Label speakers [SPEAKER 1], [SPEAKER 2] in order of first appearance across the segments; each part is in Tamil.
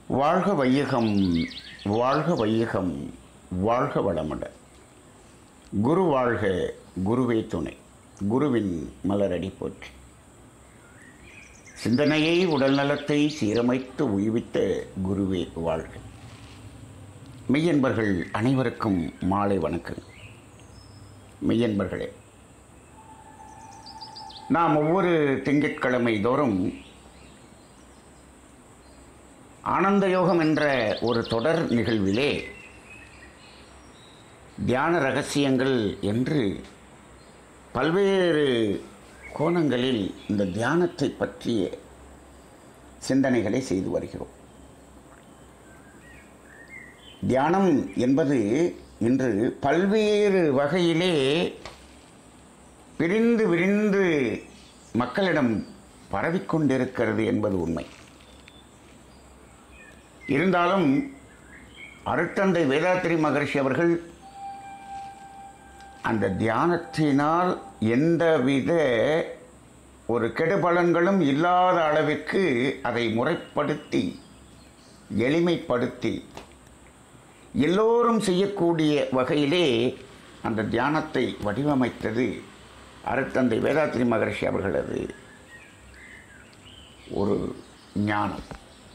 [SPEAKER 1] வாழ்க வையகம் வாழ்க வையகம் வாழ்க வளமுட குரு வாழ்க குருவே துணை குருவின் மலரடி போற்றி சிந்தனையை உடல் நலத்தை சீரமைத்து உய்வித்த குருவே வாழ்க மெய்யன்பர்கள் அனைவருக்கும் மாலை வணக்கம் மெய்யன்பர்களே நாம் ஒவ்வொரு திங்கட்கிழமை தோறும் ஆனந்த யோகம் என்ற ஒரு தொடர் நிகழ்விலே தியான ரகசியங்கள் என்று பல்வேறு கோணங்களில் இந்த தியானத்தை பற்றிய சிந்தனைகளை செய்து வருகிறோம் தியானம் என்பது இன்று பல்வேறு வகையிலே பிரிந்து விரிந்து மக்களிடம் பரவிக்கொண்டிருக்கிறது என்பது உண்மை இருந்தாலும் அருட்தந்தை வேதாத்திரி மகர்ஷி அவர்கள் அந்த தியானத்தினால் எந்தவித ஒரு கெடுபலன்களும் இல்லாத அளவிற்கு அதை முறைப்படுத்தி எளிமைப்படுத்தி எல்லோரும் செய்யக்கூடிய வகையிலே அந்த தியானத்தை வடிவமைத்தது அருட்தந்தை வேதாத்திரி மகர்ஷி அவர்களது ஒரு ஞானம்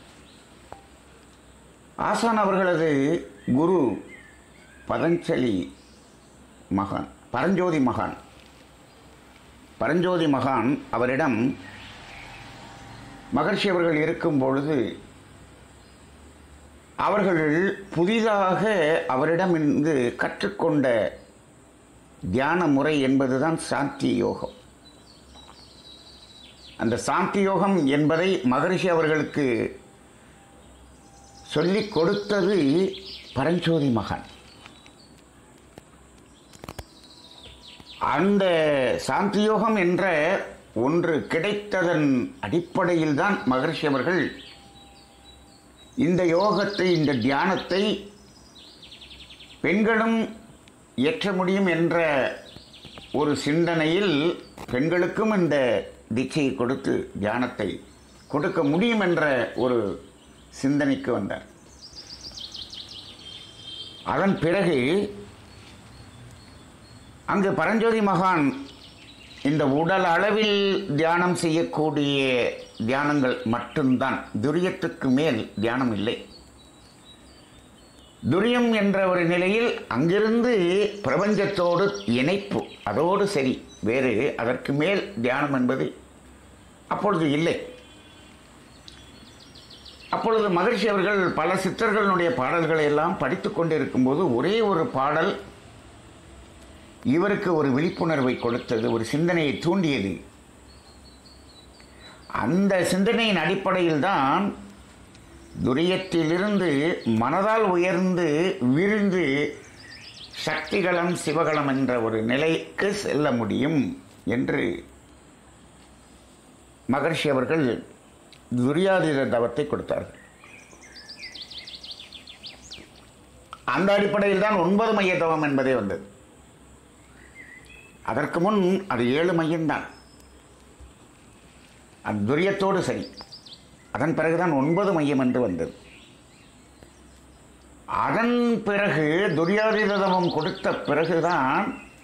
[SPEAKER 1] ஆசான் அவர்களது குரு பதஞ்சலி மகான் பரஞ்சோதி மகான் பரஞ்சோதி மகான் அவரிடம் மகர்ஷி அவர்கள் இருக்கும் பொழுது அவர்கள் புதிதாக அவரிடமிருந்து கற்றுக்கொண்ட தியான முறை என்பதுதான் சாந்தி யோகம் அந்த சாந்தி யோகம் என்பதை மகரிஷி அவர்களுக்கு சொல்லிக் கொடுத்தது பரஞ்சோதி மகான் அந்த சாந்தியோகம் என்ற ஒன்று கிடைத்ததன் அடிப்படையில் தான் மகர்ஷி அவர்கள் இந்த யோகத்தை இந்த தியானத்தை பெண்களும் இயற்ற முடியும் என்ற ஒரு சிந்தனையில் பெண்களுக்கும் இந்த தீட்சையை கொடுத்து தியானத்தை கொடுக்க முடியும் என்ற ஒரு சிந்தனைக்கு வந்தார் அதன் பிறகு அங்கு பரஞ்சோதி மகான் இந்த உடல் அளவில் தியானம் செய்யக்கூடிய தியானங்கள் மட்டும்தான் துரியத்துக்கு மேல் தியானம் இல்லை துரியம் என்ற ஒரு நிலையில் அங்கிருந்து பிரபஞ்சத்தோடு இணைப்பு அதோடு சரி வேறு அதற்கு மேல் தியானம் என்பது அப்பொழுது இல்லை அப்பொழுது மகிழ்ச்சி அவர்கள் பல சித்தர்களுடைய பாடல்களை எல்லாம் படித்து கொண்டிருக்கும்போது ஒரே ஒரு பாடல் இவருக்கு ஒரு விழிப்புணர்வை கொடுத்தது ஒரு சிந்தனையை தூண்டியது அந்த சிந்தனையின் அடிப்படையில் தான் துரியத்திலிருந்து மனதால் உயர்ந்து விரிந்து சக்திகளம் சிவகலம் என்ற ஒரு நிலைக்கு செல்ல முடியும் என்று மகர்ஷி அவர்கள் துரியாதீத தவத்தை கொடுத்தார்கள் அந்த அடிப்படையில் தான் ஒன்பது மைய தவம் என்பதே வந்தது அதற்கு முன் அது ஏழு மையம்தான் அது துரியத்தோடு சரி அதன் பிறகுதான் ஒன்பது மையம் என்று வந்தது அதன் பிறகு துரியாதீத தவம் கொடுத்த பிறகுதான்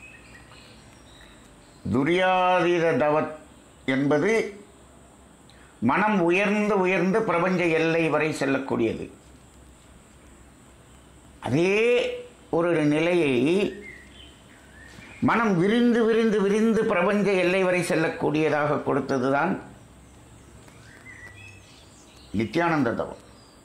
[SPEAKER 1] துரியாதீத தவ என்பது மனம் உயர்ந்து உயர்ந்து பிரபஞ்ச எல்லை வரை செல்லக்கூடியது அதே ஒரு நிலையை மனம் விரிந்து விரிந்து விரிந்து பிரபஞ்ச எல்லை வரை செல்லக்கூடியதாக கொடுத்ததுதான் நித்யானந்த தவம்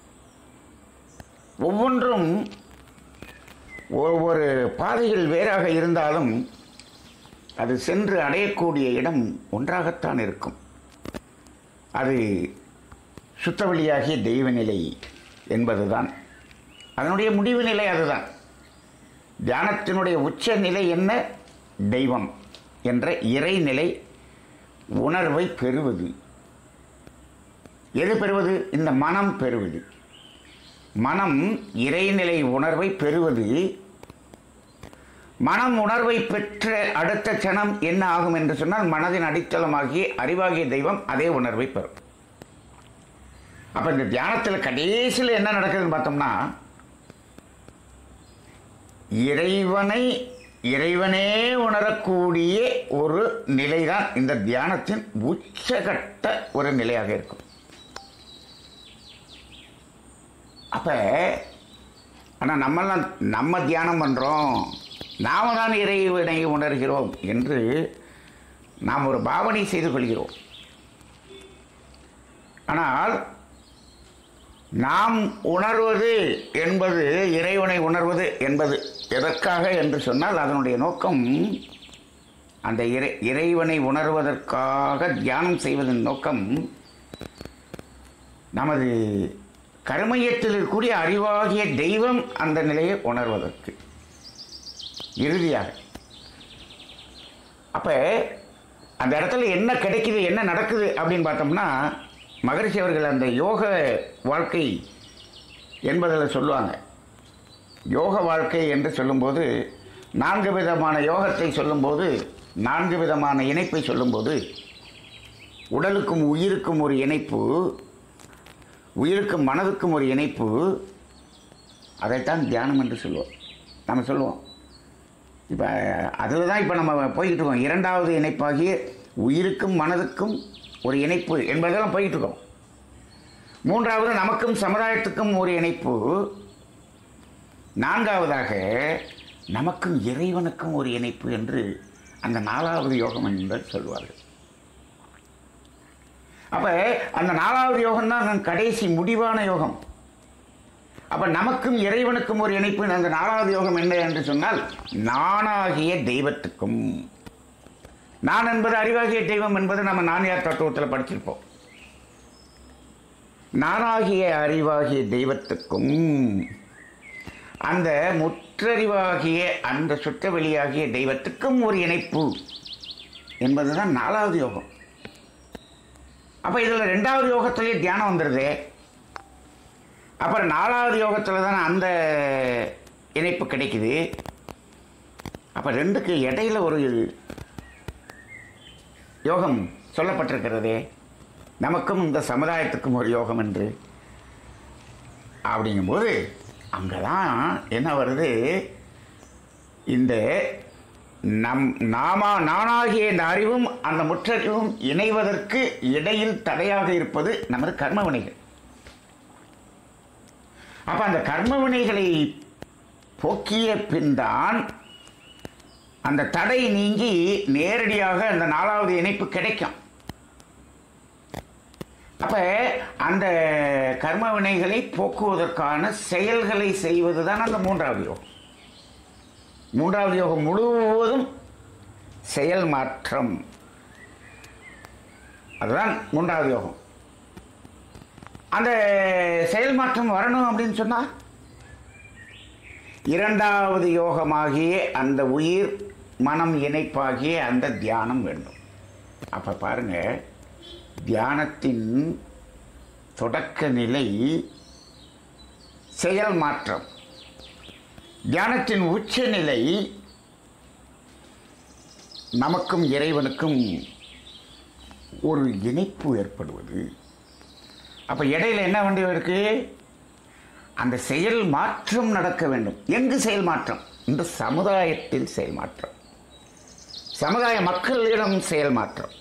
[SPEAKER 1] ஒவ்வொன்றும் ஒவ்வொரு பாதைகள் வேறாக இருந்தாலும் அது சென்று அடையக்கூடிய இடம் ஒன்றாகத்தான் இருக்கும் அது சுத்தவெளியாகிய தெய்வ நிலை என்பதுதான் அதனுடைய முடிவு நிலை அதுதான் தியானத்தினுடைய உச்ச நிலை என்ன தெய்வம் என்ற இறைநிலை உணர்வை பெறுவது எது பெறுவது இந்த மனம் பெறுவது மனம் இறைநிலை உணர்வை பெறுவது மனம் உணர்வை பெற்ற அடுத்த க்ஷணம் என்ன ஆகும் என்று சொன்னால் மனதின் அடித்தளமாகிய அறிவாகிய தெய்வம் அதே உணர்வை பெறும் அப்போ இந்த தியானத்தில் கடைசியில் என்ன நடக்குதுன்னு பார்த்தோம்னா இறைவனை இறைவனே உணரக்கூடிய ஒரு நிலைதான் இந்த தியானத்தின் உச்சகட்ட ஒரு நிலையாக இருக்கும் அப்போ ஆனால் நம்மெல்லாம் நம்ம தியானம் பண்ணுறோம் நாம தான் இறைவனை உணர்கிறோம் என்று நாம் ஒரு பாவனை செய்து கொள்கிறோம் ஆனால் நாம் உணர்வது என்பது இறைவனை உணர்வது என்பது எதற்காக என்று சொன்னால் அதனுடைய நோக்கம் அந்த இறை இறைவனை உணர்வதற்காக தியானம் செய்வதன் நோக்கம் நமது கருமையத்தில் இருக்கக்கூடிய அறிவாகிய தெய்வம் அந்த நிலையை உணர்வதற்கு இறுதியாக அப்போ அந்த இடத்துல என்ன கிடைக்குது என்ன நடக்குது அப்படின்னு பார்த்தோம்னா மகரிஷி அவர்கள் அந்த யோக வாழ்க்கை என்பதில் சொல்லுவாங்க யோக வாழ்க்கை என்று சொல்லும்போது நான்கு விதமான யோகத்தை சொல்லும்போது நான்கு விதமான இணைப்பை சொல்லும்போது உடலுக்கும் உயிருக்கும் ஒரு இணைப்பு உயிருக்கும் மனதுக்கும் ஒரு இணைப்பு அதைத்தான் தியானம் என்று சொல்லுவோம் நம்ம சொல்லுவோம் இப்போ அதில் தான் இப்போ நம்ம போய்கிட்டு இருக்கோம் இரண்டாவது இணைப்பாகிய உயிருக்கும் மனதுக்கும் ஒரு இணைப்பு என்பதெல்லாம் போய்கிட்டு இருக்கோம் மூன்றாவது நமக்கும் சமுதாயத்துக்கும் ஒரு இணைப்பு நான்காவதாக நமக்கும் இறைவனுக்கும் ஒரு இணைப்பு என்று அந்த நாலாவது யோகம் என்பது சொல்வார்கள் அப்போ அந்த நாலாவது யோகம் தான் கடைசி முடிவான யோகம் அப்ப நமக்கும் இறைவனுக்கும் ஒரு இணைப்பு அந்த நாலாவது யோகம் என்ன என்று சொன்னால் நானாகிய தெய்வத்துக்கும் நான் என்பது அறிவாகிய தெய்வம் என்பது நம்ம நானியார் தத்துவத்தில் படிச்சிருப்போம் நானாகிய அறிவாகிய தெய்வத்துக்கும் அந்த முற்றறிவாகிய அந்த சுற்றவெளியாகிய தெய்வத்துக்கும் ஒரு இணைப்பு என்பதுதான் நாலாவது யோகம் அப்போ இதில் ரெண்டாவது யோகத்திலே தியானம் வந்துடுது அப்புறம் நாலாவது யோகத்தில் தானே அந்த இணைப்பு கிடைக்குது அப்போ ரெண்டுக்கு இடையில ஒரு யோகம் சொல்லப்பட்டிருக்கிறதே நமக்கும் இந்த சமுதாயத்துக்கும் ஒரு யோகம் என்று அப்படிங்கும்போது அங்கே தான் என்ன வருது இந்த நம் நாம நானாகிய இந்த அறிவும் அந்த முற்றறிவும் இணைவதற்கு இடையில் தடையாக இருப்பது நமது கர்ம வினைகள் அப்ப அந்த கர்ம வினைகளை போக்கிய பின்தான் அந்த தடை நீங்கி நேரடியாக அந்த நாலாவது இணைப்பு கிடைக்கும் அப்ப அந்த கர்ம வினைகளை போக்குவதற்கான செயல்களை செய்வது தான் அந்த மூன்றாவது யோகம் மூன்றாவது யோகம் முழுவதும் செயல் மாற்றம் அதுதான் மூன்றாவது யோகம் அந்த செயல் மாற்றம் வரணும் அப்படின்னு சொன்னா இரண்டாவது யோகமாகிய அந்த உயிர் மனம் இணைப்பாகிய அந்த தியானம் வேண்டும் அப்ப பாருங்க தியானத்தின் தொடக்க நிலை செயல் மாற்றம் தியானத்தின் உச்சநிலை நமக்கும் இறைவனுக்கும் ஒரு இணைப்பு ஏற்படுவது அப்ப இடையில என்ன வேண்டிய இருக்கு அந்த செயல் மாற்றம் நடக்க வேண்டும் எங்கு செயல் மாற்றம் இந்த சமுதாயத்தில் செயல் மாற்றம் சமுதாய மக்களிடம் செயல் மாற்றம்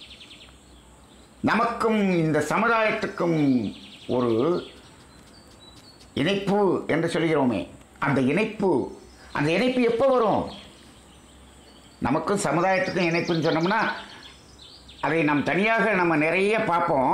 [SPEAKER 1] நமக்கும் இந்த சமுதாயத்துக்கும் ஒரு இணைப்பு என்று சொல்கிறோமே அந்த இணைப்பு அந்த இணைப்பு எப்போ வரும் நமக்கும் சமுதாயத்துக்கும் இணைப்புன்னு சொன்னோம்னா அதை நாம் தனியாக நம்ம நிறைய பார்ப்போம்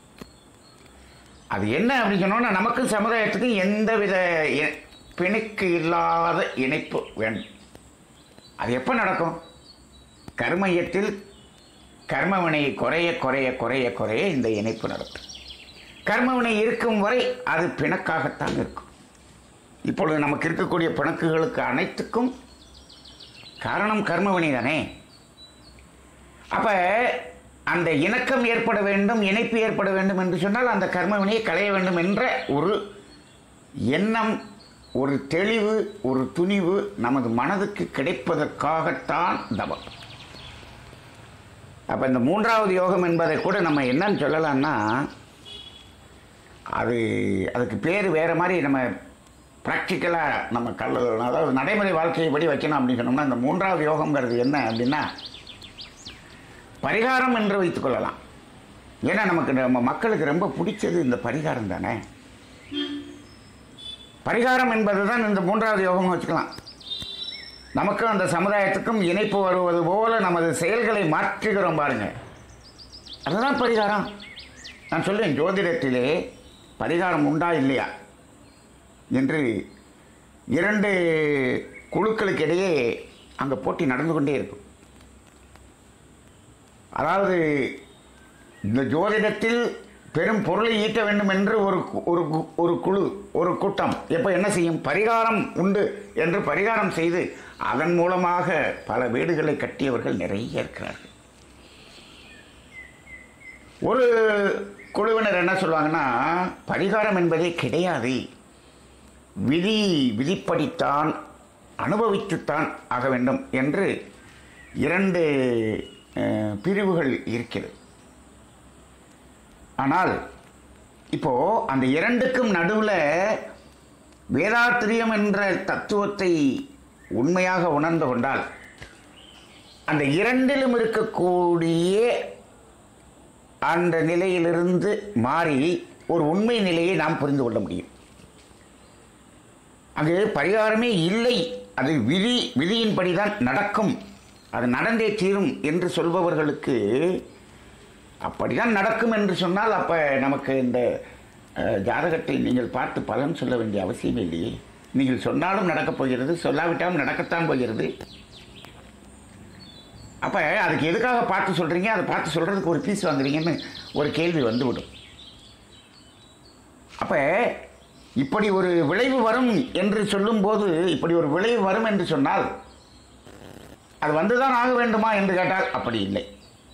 [SPEAKER 1] அது என்ன அப்படின்னு சொன்னோம்னா நமக்கும் சமுதாயத்துக்கும் எந்தவித இ- பிணைக்கு இல்லாத இணைப்பு வேண்டும் அது எப்போ நடக்கும் கர்மயத்தில் கர்மவினை குறைய குறைய குறைய குறைய இந்த இணைப்பு நடக்கும் கர்மவினை இருக்கும் வரை அது பிணக்காகத்தான் இருக்கும் இப்பொழுது நமக்கு இருக்கக்கூடிய பிணக்குகளுக்கு அனைத்துக்கும் காரணம் கர்மவினை தானே அப்ப அந்த இணக்கம் ஏற்பட வேண்டும் இணைப்பு ஏற்பட வேண்டும் என்று சொன்னால் அந்த கர்மவினையை களைய வேண்டும் என்ற ஒரு எண்ணம் ஒரு தெளிவு ஒரு துணிவு நமது மனதுக்கு கிடைப்பதற்காகத்தான் தவம் அப்ப இந்த மூன்றாவது யோகம் என்பதை கூட நம்ம என்னன்னு சொல்லலாம்னா அது அதுக்கு பேர் வேறு மாதிரி நம்ம ப்ராக்டிக்கலாக நம்ம கல் அதாவது நடைமுறை வாழ்க்கையைப்படி வைக்கணும் அப்படின்னு சொன்னோம்னா இந்த மூன்றாவது யோகம்ங்கிறது என்ன அப்படின்னா பரிகாரம் என்று வைத்துக்கொள்ளலாம் ஏன்னா நமக்கு நம்ம மக்களுக்கு ரொம்ப பிடிச்சது இந்த பரிகாரம் தானே பரிகாரம் என்பது தான் இந்த மூன்றாவது யோகம்னு வச்சுக்கலாம் நமக்கும் அந்த சமுதாயத்துக்கும் இணைப்பு வருவது போல நமது செயல்களை மாற்றுகிறோம் பாருங்க அதுதான் பரிகாரம் நான் சொல்லுவேன் ஜோதிடத்திலே பரிகாரம் உண்டா இல்லையா என்று இரண்டு குழுக்களுக்கு இடையே அங்கே போட்டி நடந்து கொண்டே இருக்கும் அதாவது இந்த ஜோதிடத்தில் பெரும் பொருளை ஈட்ட வேண்டும் என்று ஒரு கு- ஒரு கு- ஒரு குழு ஒரு கூட்டம் எப்போ என்ன செய்யும் பரிகாரம் உண்டு என்று பரிகாரம் செய்து அதன் மூலமாக பல வீடுகளை கட்டியவர்கள் நிறைய இருக்கிறார்கள் ஒரு குழுவினர் என்ன சொல்லுவாங்கன்னா பரிகாரம் என்பதே கிடையாது விதி விதிப்படித்தான் அனுபவித்துத்தான் ஆக வேண்டும் என்று இரண்டு அஹ், பிரிவுகள் இருக்கிறது ஆனால் இப்போ அந்த இரண்டுக்கும் நடுவில் வேதாத்திரியம் என்ற தத்துவத்தை உண்மையாக உணர்ந்து கொண்டால் அந்த இரண்டிலும் இருக்கக்கூடிய அந்த நிலையிலிருந்து மாறி ஒரு உண்மை நிலையை நாம் புரிந்து கொள்ள முடியும் அங்கு பரிகாரமே இல்லை அது விதி விதியின்படி தான் நடக்கும் அது நடந்தே தீரும் என்று சொல்பவர்களுக்கு அப்படிதான் நடக்கும் என்று சொன்னால் அப்போ நமக்கு இந்த அஹ், ஜாதகத்தை நீங்கள் பார்த்து பலன் சொல்ல வேண்டிய அவசியம் இல்லையே நீங்கள் சொன்னாலும் நடக்கப் போகிறது சொல்லாவிட்டாலும் நடக்கத்தான் போகிறது அப்போ அதுக்கு எதுக்காக பார்த்து சொல்கிறீங்க அதை பார்த்து சொல்கிறதுக்கு ஒரு பீஸ் வாங்குறீங்கன்னு ஒரு கேள்வி வந்துவிடும் அப்போ இப்படி ஒரு விளைவு வரும் என்று சொல்லும்போது இப்படி ஒரு விளைவு வரும் என்று சொன்னால் அது வந்துதான் ஆக வேண்டுமா என்று கேட்டால் அப்படி இல்லை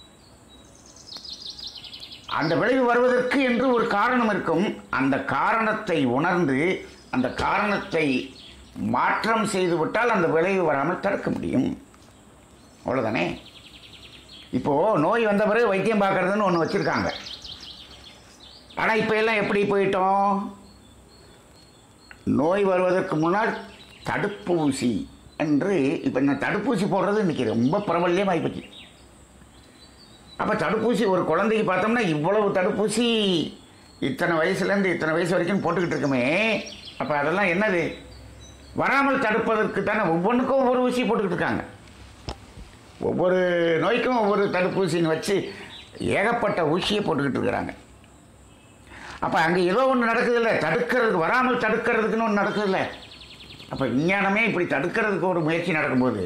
[SPEAKER 1] அந்த விளைவு வருவதற்கு என்று ஒரு காரணம் இருக்கும் அந்த காரணத்தை உணர்ந்து அந்த காரணத்தை மாற்றம் செய்துவிட்டால் அந்த விளைவு வராமல் தடுக்க முடியும் அவ்வளோதானே இப்போது நோய் வந்த பிறகு வைத்தியம் பார்க்கறதுன்னு ஒன்று வச்சுருக்காங்க ஆனால் இப்போ எல்லாம் எப்படி போயிட்டோம் நோய் வருவதற்கு முன்னால் தடுப்பூசி என்று இப்போ இந்த தடுப்பூசி போடுறது இன்றைக்கி ரொம்ப பிரபல்யமாகி போச்சு அப்போ தடுப்பூசி ஒரு குழந்தைக்கு பார்த்தோம்னா இவ்வளவு தடுப்பூசி இத்தனை வயசுலேருந்து இத்தனை வயசு வரைக்கும் போட்டுக்கிட்டு இருக்குமே அப்போ அதெல்லாம் என்னது வராமல் தடுப்பதற்கு தானே ஒவ்வொன்றுக்கும் ஒவ்வொரு ஊசி போட்டுக்கிட்டு இருக்காங்க ஒவ்வொரு நோய்க்கும் ஒவ்வொரு தடுப்பூசின்னு வச்சு ஏகப்பட்ட ஊசியை போட்டுக்கிட்டு இருக்கிறாங்க அப்போ அங்கே ஏதோ ஒன்று நடக்குதுல்ல தடுக்கிறதுக்கு வராமல் தடுக்கிறதுக்குன்னு ஒன்று நடக்குதுல்ல அப்போ விஞ்ஞானமே இப்படி தடுக்கிறதுக்கு ஒரு முயற்சி நடக்கும்போது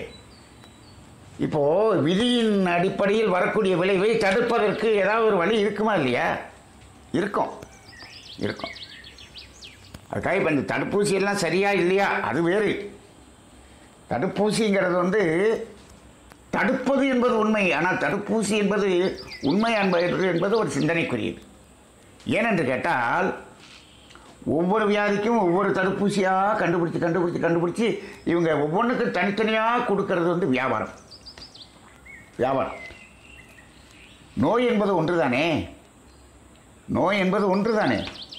[SPEAKER 1] இப்போது விதியின் அடிப்படையில் வரக்கூடிய விளைவை தடுப்பதற்கு ஏதாவது ஒரு வழி இருக்குமா இல்லையா இருக்கும் இருக்கும் அதுக்காக இப்போ இந்த தடுப்பூசி எல்லாம் சரியா இல்லையா அது வேறு தடுப்பூசிங்கிறது வந்து தடுப்பது என்பது உண்மை ஆனால் தடுப்பூசி என்பது உண்மை என்பது என்பது ஒரு சிந்தனைக்குரியது ஏனென்று கேட்டால் ஒவ்வொரு வியாதிக்கும் ஒவ்வொரு தடுப்பூசியாக கண்டுபிடிச்சி கண்டுபிடிச்சி கண்டுபிடிச்சி இவங்க ஒவ்வொன்றுக்கும் தனித்தனியாக கொடுக்கறது வந்து வியாபாரம் வியாபாரம் நோய் என்பது ஒன்றுதானே நோய் என்பது ஒன்றுதானே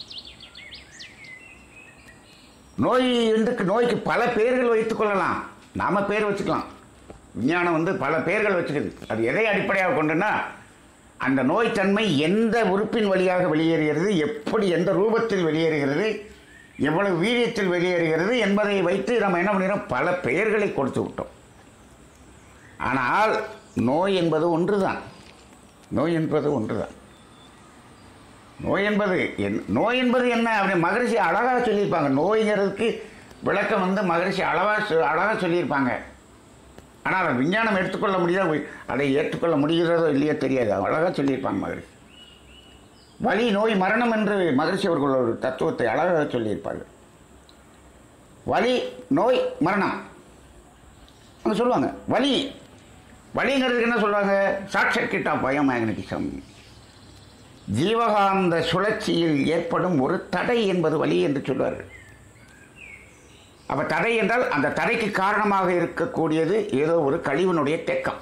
[SPEAKER 1] நோய் வந்து நோய்க்கு பல பெயர்கள் வைத்துக் கொள்ளலாம் நாம பேர் வச்சுக்கலாம் விஞ்ஞானம் வந்து பல பெயர்கள் வச்சுக்குது அது எதை அடிப்படையாக கொண்டுன்னா அந்த நோய்த்தன்மை எந்த உறுப்பின் வழியாக வெளியேறுகிறது எப்படி எந்த ரூபத்தில் வெளியேறுகிறது எவ்வளவு வீரியத்தில் வெளியேறுகிறது என்பதை வைத்து நம்ம என்ன பண்ணிடுறோம் பல பெயர்களை கொடுத்து விட்டோம் ஆனால் நோய் என்பது ஒன்றுதான் நோய் என்பது ஒன்றுதான் நோய் என்பது என் நோய் என்பது என்ன அப்படி மகரிஷி அழகாக சொல்லியிருப்பாங்க நோய்ங்கிறதுக்கு விளக்கம் வந்து மகரிஷி அழகாக அழகாக சொல்லியிருப்பாங்க ஆனால் அதை விஞ்ஞானம் எடுத்துக்கொள்ள முடியாத அதை ஏற்றுக்கொள்ள முடிகிறதோ இல்லையோ தெரியாது அழகாக சொல்லியிருப்பாங்க மகரிஷி வலி நோய் மரணம் என்று மகரிஷி அவர்கள் ஒரு தத்துவத்தை அழகாக சொல்லியிருப்பார்கள் வலி நோய் மரணம் அவங்க சொல்லுவாங்க வலி வலிங்கிறதுக்கு என்ன சொல்லுவாங்க ஷார்ட் சர்க்கிட் ஆஃப் பயோமேக்னட்டிசம் ஜீவகாந்த சுழற்சியில் ஏற்படும் ஒரு தடை என்பது வலி என்று சொல்வார்கள் அப்போ தடை என்றால் அந்த தடைக்கு காரணமாக இருக்கக்கூடியது ஏதோ ஒரு கழிவினுடைய தேக்கம்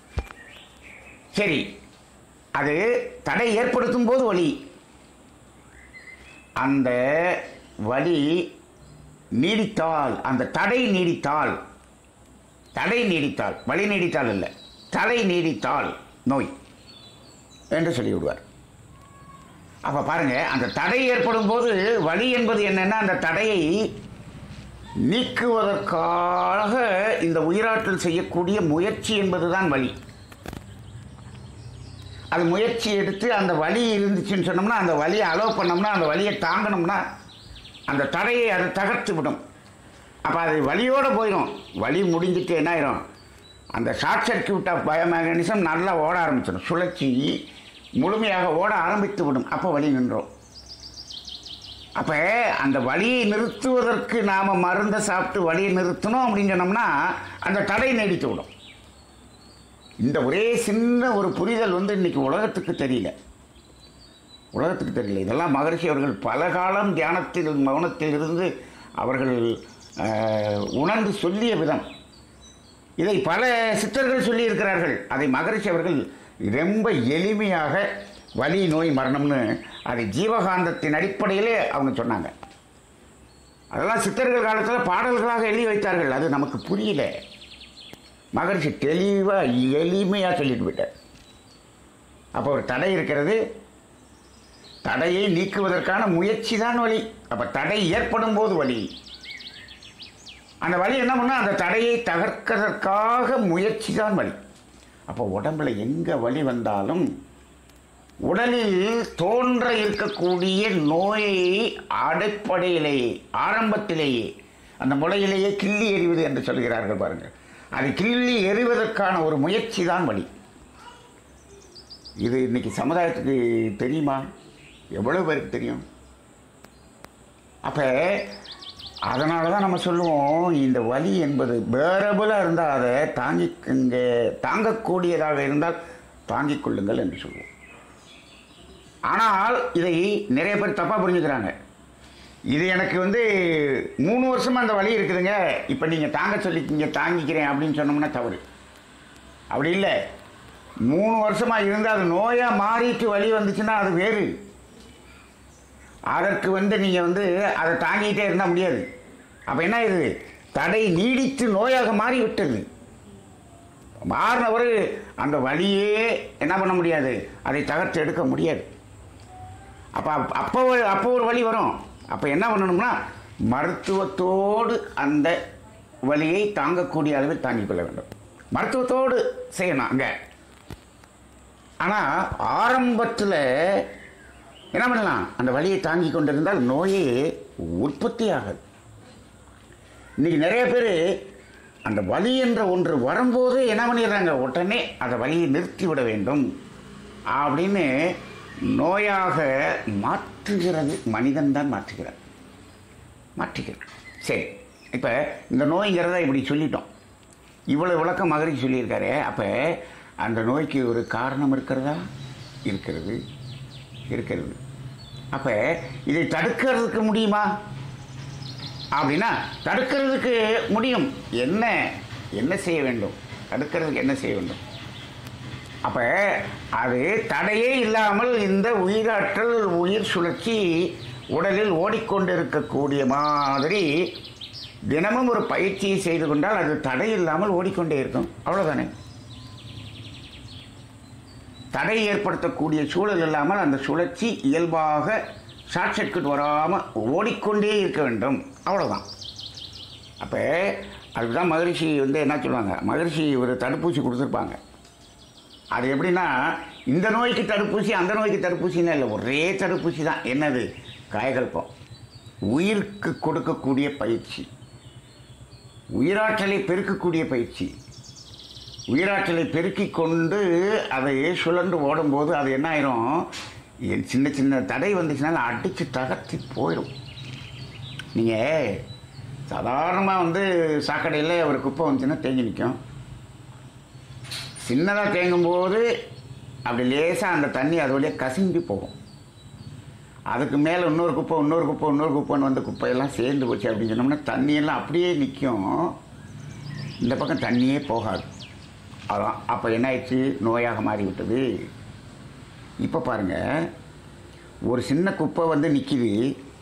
[SPEAKER 1] சரி அது தடை ஏற்படுத்தும் போது வலி அந்த வலி நீடித்தால் அந்த தடை நீடித்தால் தடை நீடித்தால் வலி நீடித்தால் இல்லை தடை நீடித்தால் நோய் என்று சொல்லிவிடுவார் அப்போ பாருங்க அந்த தடை ஏற்படும் போது வலி என்பது என்னன்னா அந்த தடையை நீக்குவதற்காக இந்த உயிராற்றல் செய்யக்கூடிய முயற்சி என்பதுதான் வலி அது முயற்சி எடுத்து அந்த வலி இருந்துச்சுன்னு சொன்னோம்னா அந்த வலியை அலோவ் பண்ணோம்னா அந்த வலியை தாங்கணும்னா அந்த தடையை அதை தகர்த்து விடும் அப்போ அது வலியோடு போயிடும் வலி முடிஞ்சிட்டு என்ன ஆயிரும் அந்த ஷார்ட் சர்க்கியூட் ஆஃப் பயோமேகனிசம் நல்லா ஓட ஆரம்பிச்சிடும் சுழற்சி முழுமையாக ஓட ஆரம்பித்து விடும் அப்போ வலி நின்றோம் அப்போ அந்த வலியை நிறுத்துவதற்கு நாம் மருந்தை சாப்பிட்டு வலியை நிறுத்தணும் அப்படின்னு சொன்னோம்னா அந்த தடை நீடித்து விடும் இந்த ஒரே சின்ன ஒரு புரிதல் வந்து இன்னைக்கு உலகத்துக்கு தெரியல உலகத்துக்கு தெரியல இதெல்லாம் மகரிஷி அவர்கள் பல காலம் தியானத்தில் மௌனத்தில் இருந்து அவர்கள் ஆஹ், உணர்ந்து சொல்லிய விதம் இதை பல சித்தர்கள் சொல்லியிருக்கிறார்கள் அதை மகரிஷி அவர்கள் ரொம்ப எளிமையாக வலி நோய் மரணம்னு அதை ஜீவகாந்தத்தின் அடிப்படையிலே அவங்க சொன்னாங்க அதெல்லாம் சித்தர்கள் காலத்தில் பாடல்களாக எழுதி வைத்தார்கள் அது நமக்கு புரியல மகரிஷி தெளிவாக எளிமையாக சொல்லிட்டு போயிட்டார் அப்போ ஒரு தடை இருக்கிறது தடையை நீக்குவதற்கான முயற்சி தான் வழி அப்போ தடை ஏற்படும் போது வழி அந்த வழி என்ன பண்ணால் அந்த தடையை தகர்க்கிறதற்காக முயற்சி தான் வழி அப்போ உடம்புல எங்கே வலி வந்தாலும் உடலில் தோன்ற இருக்கக்கூடிய நோயை அடிப்படையிலேயே ஆரம்பத்திலேயே அந்த முளையிலேயே கிள்ளி எறிவது என்று சொல்கிறார்கள் பாருங்கள் அது கிள்ளி எறிவதற்கான ஒரு முயற்சி தான் வழி இது இன்னைக்கு சமுதாயத்துக்கு தெரியுமா எவ்வளோ பேருக்கு தெரியும் அப்போ அதனால தான் நம்ம சொல்லுவோம் இந்த வலி என்பது பேரபுளாக இருந்தால் அதை தாங்கிக்குங்க தாங்கக்கூடியதாக இருந்தால் தாங்கிக் கொள்ளுங்கள் என்று சொல்லுவோம் ஆனால் இதை நிறைய பேர் தப்பாக புரிஞ்சுக்கிறாங்க இது எனக்கு வந்து மூணு வருஷமாக அந்த வலி இருக்குதுங்க இப்போ நீங்கள் தாங்க சொல்லிக்கிங்க தாங்கிக்கிறேன் அப்படின்னு சொன்னோம்னா தவறு அப்படி இல்லை மூணு வருஷமாக இருந்து அது நோயாக மாறிட்டு வலி வந்துச்சுன்னா அது வேறு அதற்கு வந்து நீங்கள் வந்து அதை தாங்கிட்டே இருந்தால் முடியாது அப்போ என்ன இது தடை நீடித்து நோயாக மாறி விட்டது மாறினவர் அந்த வழியே என்ன பண்ண முடியாது அதை தகர்த்து எடுக்க முடியாது அப்போ அப்போ ஒரு- அப்போ ஒரு வழி வரும் அப்போ என்ன பண்ணணும்னா மருத்துவத்தோடு அந்த வலியை தாங்கக்கூடிய அளவில் தாங்கிக் கொள்ள வேண்டும் மருத்துவத்தோடு செய்யணும் அங்கே ஆனால் ஆரம்பத்தில் என்ன பண்ணலாம் அந்த வலியை தாங்கி கொண்டிருந்தால் நோயே உற்பத்தி ஆகாது இன்னைக்கு நிறைய பேர் அந்த வலி என்ற ஒன்று வரும்போது என்ன பண்ணிடுறாங்க உடனே அந்த வலியை நிறுத்தி விட வேண்டும் அப்படின்னு நோயாக மாற்றுகிறது மனிதன் தான் மாற்றுகிறார் மாற்றுகிறார் சரி இப்போ இந்த நோய்ங்கிறத இப்படி சொல்லிட்டோம் இவ்வளோ விளக்கம் மகரிஷி சொல்லியிருக்காரு அப்போ அந்த நோய்க்கு ஒரு காரணம் இருக்கிறதா இருக்கிறது இருக்கிறது அப்போ இதை தடுக்கிறதுக்கு முடியுமா அப்படின்னா தடுக்கிறதுக்கு முடியும் என்ன என்ன செய்ய வேண்டும் தடுக்கிறதுக்கு என்ன செய்ய வேண்டும் அப்போ அது தடையே இல்லாமல் இந்த உயிராற்றல் உயிர் சுழற்சி உடலில் ஓடிக்கொண்டிருக்கக்கூடிய மாதிரி தினமும் ஒரு பயிற்சியை செய்து கொண்டால் அது தடை இல்லாமல் ஓடிக்கொண்டே இருக்கும் அவ்வளோதானே தடை ஏற்படுத்தக்கூடிய சூழல் இல்லாமல் அந்த சுழற்சி இயல்பாக ஷார்ட் சர்க்கியூட் வராமல் ஓடிக்கொண்டே இருக்க வேண்டும் அவ்வளோதான் அப்போ அதுதான் மகரிஷி வந்து என்ன சொல்லுவாங்க மகரிஷி ஒரு தடுப்பூசி கொடுத்துருப்பாங்க அது எப்படின்னா இந்த நோய்க்கு தடுப்பூசி அந்த நோய்க்கு தடுப்பூசின்னு இல்லை ஒரே தடுப்பூசி தான் என்னது காயகல்பம் உயிருக்கு கொடுக்கக்கூடிய பயிற்சி உயிராற்றலை பெருக்கக்கூடிய பயிற்சி உயிராற்றலை பெருக்கிக் கொண்டு அதை சுழன்று ஓடும்போது அது என்ன ஆயிரும் எ- சின்ன சின்ன தடை வந்துச்சுனால அடித்து தகர்த்தி போயிடும் நீங்கள் சாதாரணமாக வந்து சாக்கடையில் ஒரு குப்பை வந்துச்சுன்னா தேங்கி நிற்கும் சின்னதாக தேங்கும்போது அப்படி லேசாக அந்த தண்ணி அது வழியாக கசிஞ்சு போகும் அதுக்கு மேலே இன்னொரு குப்பை இன்னொரு குப்பை இன்னொரு குப்பைன்னு வந்து குப்பையெல்லாம் சேர்ந்து போச்சு அப்படின்னு சொன்னோம்னா தண்ணியெல்லாம் அப்படியே நிற்கும் இந்த பக்கம் தண்ணியே போகாது அதான் அப்போ என்ன ஆயிடுச்சு நோயாக மாறிவிட்டது இப்போ பாருங்கள் ஒரு சின்ன குப்பை வந்து நிற்கிது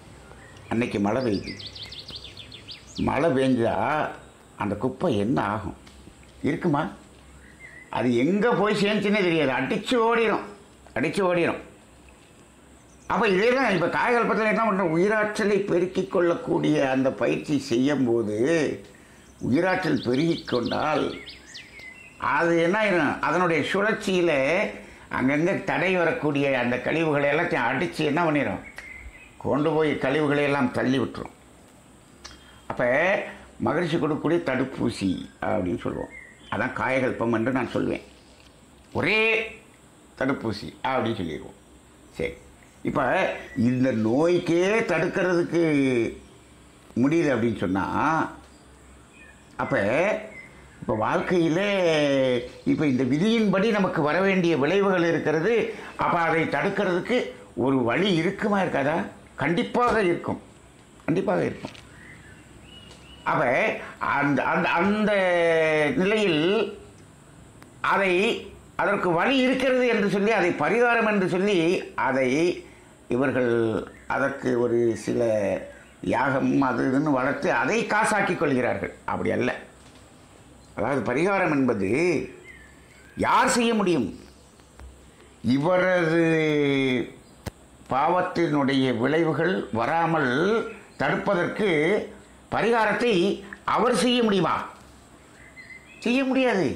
[SPEAKER 1] அன்னைக்கு மழை பெய்யுது மழை பெஞ்சா அந்த குப்பை என்ன ஆகும் இருக்குமா அது எங்கே போய் சேர்ந்துச்சுன்னே தெரியாது அடித்து ஓடிடும் அடித்து ஓடிடும் அப்போ இதே தான் இப்போ காயகல்பத்தில் என்ன பண்ணுறோம் உயிராற்றலை பெருக்கிக் கொள்ளக்கூடிய அந்த பயிற்சி செய்யும்போது உயிராற்றல் பெருகிக் கொண்டால் அது என்ன ஆயிரும் அதனுடைய சுழற்சியில் அங்கங்கே தடை வரக்கூடிய அந்த கழிவுகளை எல்லாத்தையும் அடித்து என்ன பண்ணிடும் கொண்டு போய் கழிவுகளை எல்லாம் தள்ளி விட்டுரும் அப்போ மகிழ்ச்சி கொடுக்கக்கூடிய தடுப்பூசி அப்படின்னு சொல்லுவோம் அதான் காயகல்பம் என்று நான் சொல்வேன் ஒரே தடுப்பூசி அப்படின்னு சொல்லிடுவோம் சரி இப்போ இந்த நோய்க்கே தடுக்கிறதுக்கு முடியுது அப்படின்னு சொன்னால் அப்போ இப்போ வாழ்க்கையில் இப்போ இந்த விதியின்படி நமக்கு வர வேண்டிய விளைவுகள் இருக்கிறது அப்போ அதை தடுக்கிறதுக்கு ஒரு வழி இருக்குமா இருக்காதா கண்டிப்பாக இருக்கும் கண்டிப்பாக இருக்கும் அப்போ அந்த அந்த அந்த நிலையில் அதை அதற்கு வழி இருக்கிறது என்று சொல்லி அதை பரிகாரம் என்று சொல்லி அதை இவர்கள் அதற்கு ஒரு சில யாகம் அது இதுன்னு வளர்த்து அதை காசாக்கிக் கொள்கிறார்கள் அப்படி அல்ல அதாவது பரிகாரம் என்பது யார் செய்ய முடியும் இவரது பாவத்தினுடைய விளைவுகள் வராமல் தடுப்பதற்கு பரிகாரத்தை அவர் செய்ய முடியுமா செய்ய முடியாது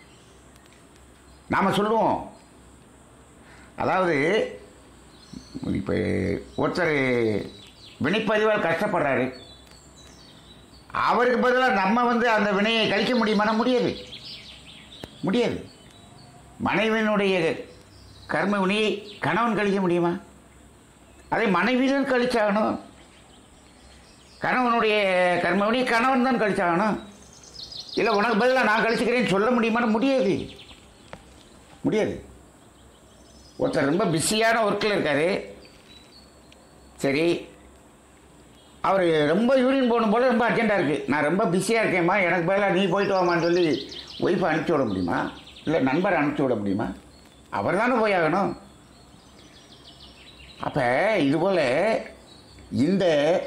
[SPEAKER 1] நாம் சொல்லுவோம் அதாவது இப்போ ஒருத்தர் வினைப்பதிவால் கஷ்டப்படுறாரு அவருக்கு பதிலாக நம்ம வந்து அந்த வினையை கழிக்க முடியுமானா முடியாது முடியாது மனைவியினுடைய கர்ம வினையை கணவன் கழிக்க முடியுமா அதை மனைவிதான் கழிச்சாகணும் கணவனுடைய கர்ம வினையை கணவன் தான் கழிச்சாகணும் இல்லை உனக்கு பதிலாக நான் கழிச்சுக்கிறேன்னு சொல்ல முடியுமான்னு முடியாது முடியாது ஒருத்தர் ரொம்ப பிஸியான ஒர்க்கில் இருக்காரு சரி அவர் ரொம்ப யூரின் போகணும் போல் ரொம்ப அர்ஜென்ட்டாக இருக்குது நான் ரொம்ப பிஸியாக இருக்கேம்மா எனக்கு பதிலாக நீ போயிட்டு வாமான்னு சொல்லி ஒய்ஃபை அனுப்பிச்சி விட முடியுமா இல்லை நண்பரை அனுப்பிச்சி விட முடியுமா அவர் தானே போய் ஆகணும் அப்போ இதுபோல் இந்த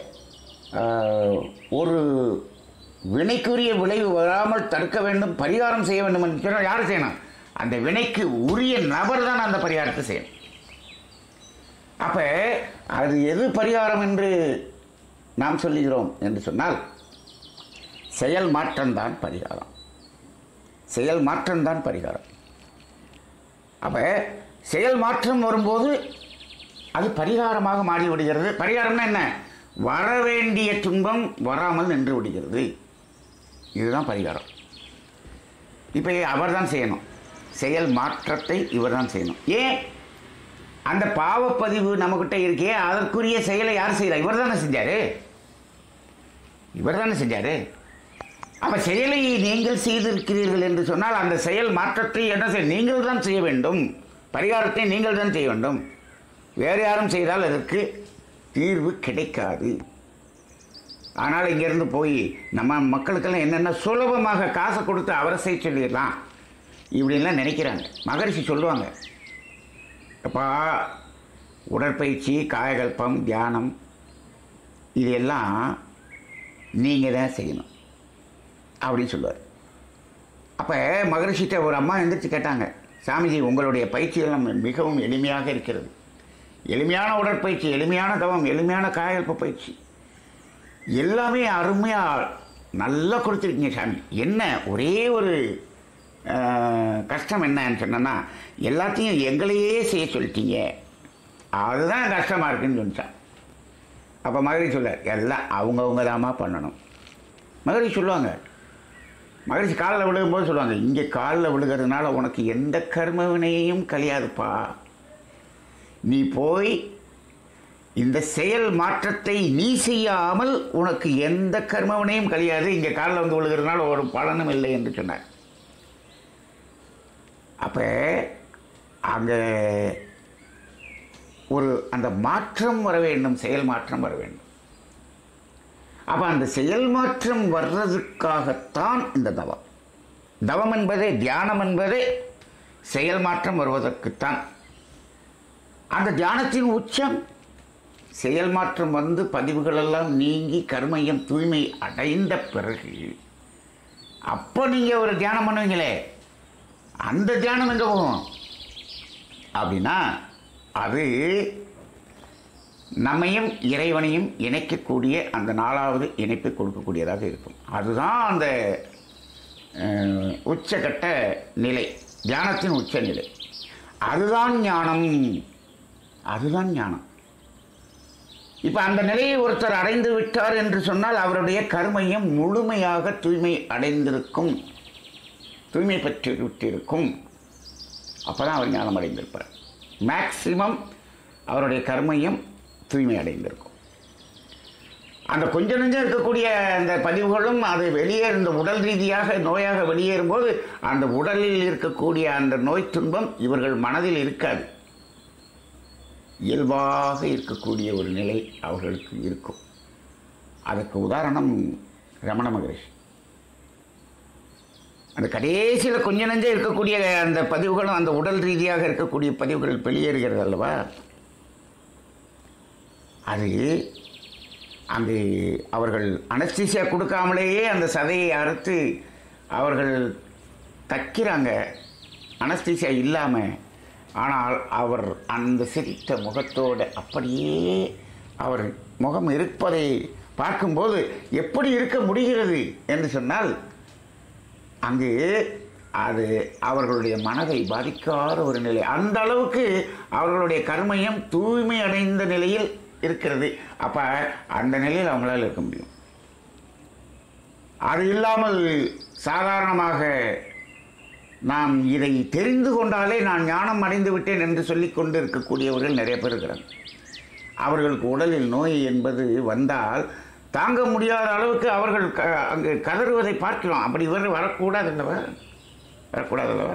[SPEAKER 1] ஆஹ், ஒரு வினைக்குரிய விளைவு வராமல் தடுக்க வேண்டும் பரிகாரம் செய்ய வேண்டும் என்று சொன்னால் யார் செய்யணும் அந்த வினைக்கு உரிய நபர் தான் அந்த பரிகாரத்தை செய்யணும் அப்போ அது எது பரிகாரம் என்று நாம் சொல்லுகிறோம் என்று சொன்னால் செயல் மாற்றம்தான் பரிகாரம் செயல் மாற்றம்தான் பரிகாரம் அப்போ செயல் மாற்றம் வரும்போது அது பரிகாரமாக மாறி விடுகிறது பரிகாரம்னா என்ன வர வேண்டிய துன்பம் வராமல் நின்று விடுகிறது இதுதான் பரிகாரம் இப்போ அவர் தான் செய்யணும் செயல் மாற்றத்தை இவர் தான் செய்யணும் ஏன் அந்த பாவப்பதிவு நம்மக்கிட்ட இருக்கே அதற்குரிய செயலை யார் செய்கிறார் இவர் தானே செஞ்சார் இவர் தானே செஞ்சார் அப்போ செயலை நீங்கள் செய்திருக்கிறீர்கள் என்று சொன்னால் அந்த செயல் மாற்றத்தை என்ன செய்ய நீங்கள் தான் செய்ய வேண்டும் பரிகாரத்தை நீங்கள் தான் செய்ய வேண்டும் வேறு யாரும் செய்தால் அதற்கு தீர்வு கிடைக்காது ஆனால் இங்கேருந்து போய் நம்ம மக்களுக்கெல்லாம் என்னென்ன சுலபமாக காசை கொடுத்து அவரை செய்ய சொல்லிடலாம் இப்படின்லாம் நினைக்கிறாங்க மகரிஷி சொல்லுவாங்க அப்பா உடற்பயிற்சி காயகல்பம் தியானம் இது எல்லாம் நீங்கள் தான் செய்யணும் அப்படின்னு சொல்லுவார் அப்போ மகரிஷிட்ட ஒரு அம்மா எந்திரிச்சு கேட்டாங்க சாமிஜி உங்களுடைய பயிற்சியெல்லாம் மிகவும் எளிமையாக இருக்கிறது எளிமையான உடற்பயிற்சி எளிமையான தவம் எளிமையான காயகல்ப பயிற்சி எல்லாமே அருமையாக நல்லா கொடுத்துருக்கீங்க சாமி என்ன ஒரே ஒரு அஹ், கஷ்டம் என்னன்னு சொன்னேன்னா எல்லாத்தையும் எங்களையே செய்ய சொல்லிட்டீங்க அதுதான் கஷ்டமாக இருக்குன்னு சொன்னான் அப்போ மகரிஷி சொல்ல எல்லாம் அவங்கவுங்க தாம்மா பண்ணணும் மகரிஷி சொல்லுவாங்க மகரிஷி காலில் விழுகும்போது சொல்லுவாங்க இங்கே காலில் விழுகிறதுனால உனக்கு எந்த கர்ம வினையையும் கழியாதுப்பா நீ போய் இந்த செயல் மாற்றத்தை நீ செய்யாமல் உனக்கு எந்த கர்மவினையும் கழியாது இங்கே காலில் வந்து விழுகிறதுனால ஒரு பலனும் இல்லை என்று சொன்னார் அப்போ அங்கே ஒரு அந்த மாற்றம் வர வேண்டும் செயல் மாற்றம் வர வேண்டும் அப்போ அந்த செயல் மாற்றம் வர்றதுக்காகத்தான் இந்த தவம் தவம் என்பதே தியானம் என்பதே செயல் மாற்றம் வருவதற்குத்தான் அந்த தியானத்தின் உச்சம் செயல் மாற்றம் வந்து பதிவுகளெல்லாம் நீங்கி கர்மையம் தூய்மை அடைந்த பிறகு அப்போ நீங்கள் ஒரு தியானம் பண்ணுவீங்களே அந்த தியானம் எங்கே போகும் அப்படின்னா அது நம்மையும் இறைவனையும் இணைக்கக்கூடிய அந்த நாலாவது இணைப்பை கொடுக்கக்கூடியதாக இருக்கும் அதுதான் அந்த அஹ், உச்சகட்ட நிலை தியானத்தின் உச்ச நிலை அதுதான் ஞானம் அதுதான் ஞானம் இப்போ அந்த நிலையை ஒருத்தர் அடைந்து விட்டார் என்று சொன்னால் அவருடைய கர்மையம் முழுமையாக தூய்மை அடைந்திருக்கும் தூய்மை பெற்று விட்டிருக்கும் அப்போ தான் அவர் ஞானம் அடைந்திருப்பார் மேக்சிமம் அவருடைய கர்மையம் தூய்மை அடைந்திருக்கும் அந்த கொஞ்ச நெஞ்சம் இருக்கக்கூடிய அந்த பதிவுகளும் அது வெளியே இந்த உடல் ரீதியாக நோயாக வெளியேறும்போது அந்த உடலில் இருக்கக்கூடிய அந்த நோய் துன்பம் இவர்கள் மனதில் இருக்காது இயல்பாக இருக்கக்கூடிய ஒரு நிலை அவர்களுக்கு இருக்கும் அதுக்கு உதாரணம் ரமண மகரிஷி அந்த கடைசியில் கொஞ்ச நெஞ்சம் இருக்கக்கூடிய அந்த பதிவுகளும் அந்த உடல் ரீதியாக இருக்கக்கூடிய பதிவுகள் வெளியேறுகிறது அல்லவா அது அங்கு அவர்கள் அனஸ்தீசியா கொடுக்காமலேயே அந்த சதையை அறுத்து அவர்கள் தைக்கிறாங்க அனஸ்தீசியா இல்லாமல் ஆனால் அவர் அந்த சிரித்த முகத்தோடு அப்படியே அவர் முகம் இருப்பதை பார்க்கும்போது எப்படி இருக்க முடிகிறது என்று சொன்னால் அங்கு அது அவர்களுடைய மனதை பாதிக்காத ஒரு நிலை அந்த அளவுக்கு அவர்களுடைய கர்மையம் தூய்மை அடைந்த நிலையில் இருக்கிறது அப்போ அந்த நிலையில் அவங்களால இருக்க முடியும் அது இல்லாமல் சாதாரணமாக நாம் இதை தெரிந்து கொண்டாலே நான் ஞானம் அடைந்து விட்டேன் என்று சொல்லிக் கொண்டு இருக்கக்கூடியவர்கள் நிறைய பேர் இருக்கிறாங்க அவர்களுக்கு உடலில் நோய் என்பது வந்தால் தாங்க முடியாத அளவுக்கு அவர்கள் க அங்கு கதறுவதை பார்க்கலாம் அப்படி இவர் வரக்கூடாது அல்லவா வரக்கூடாது அல்லவா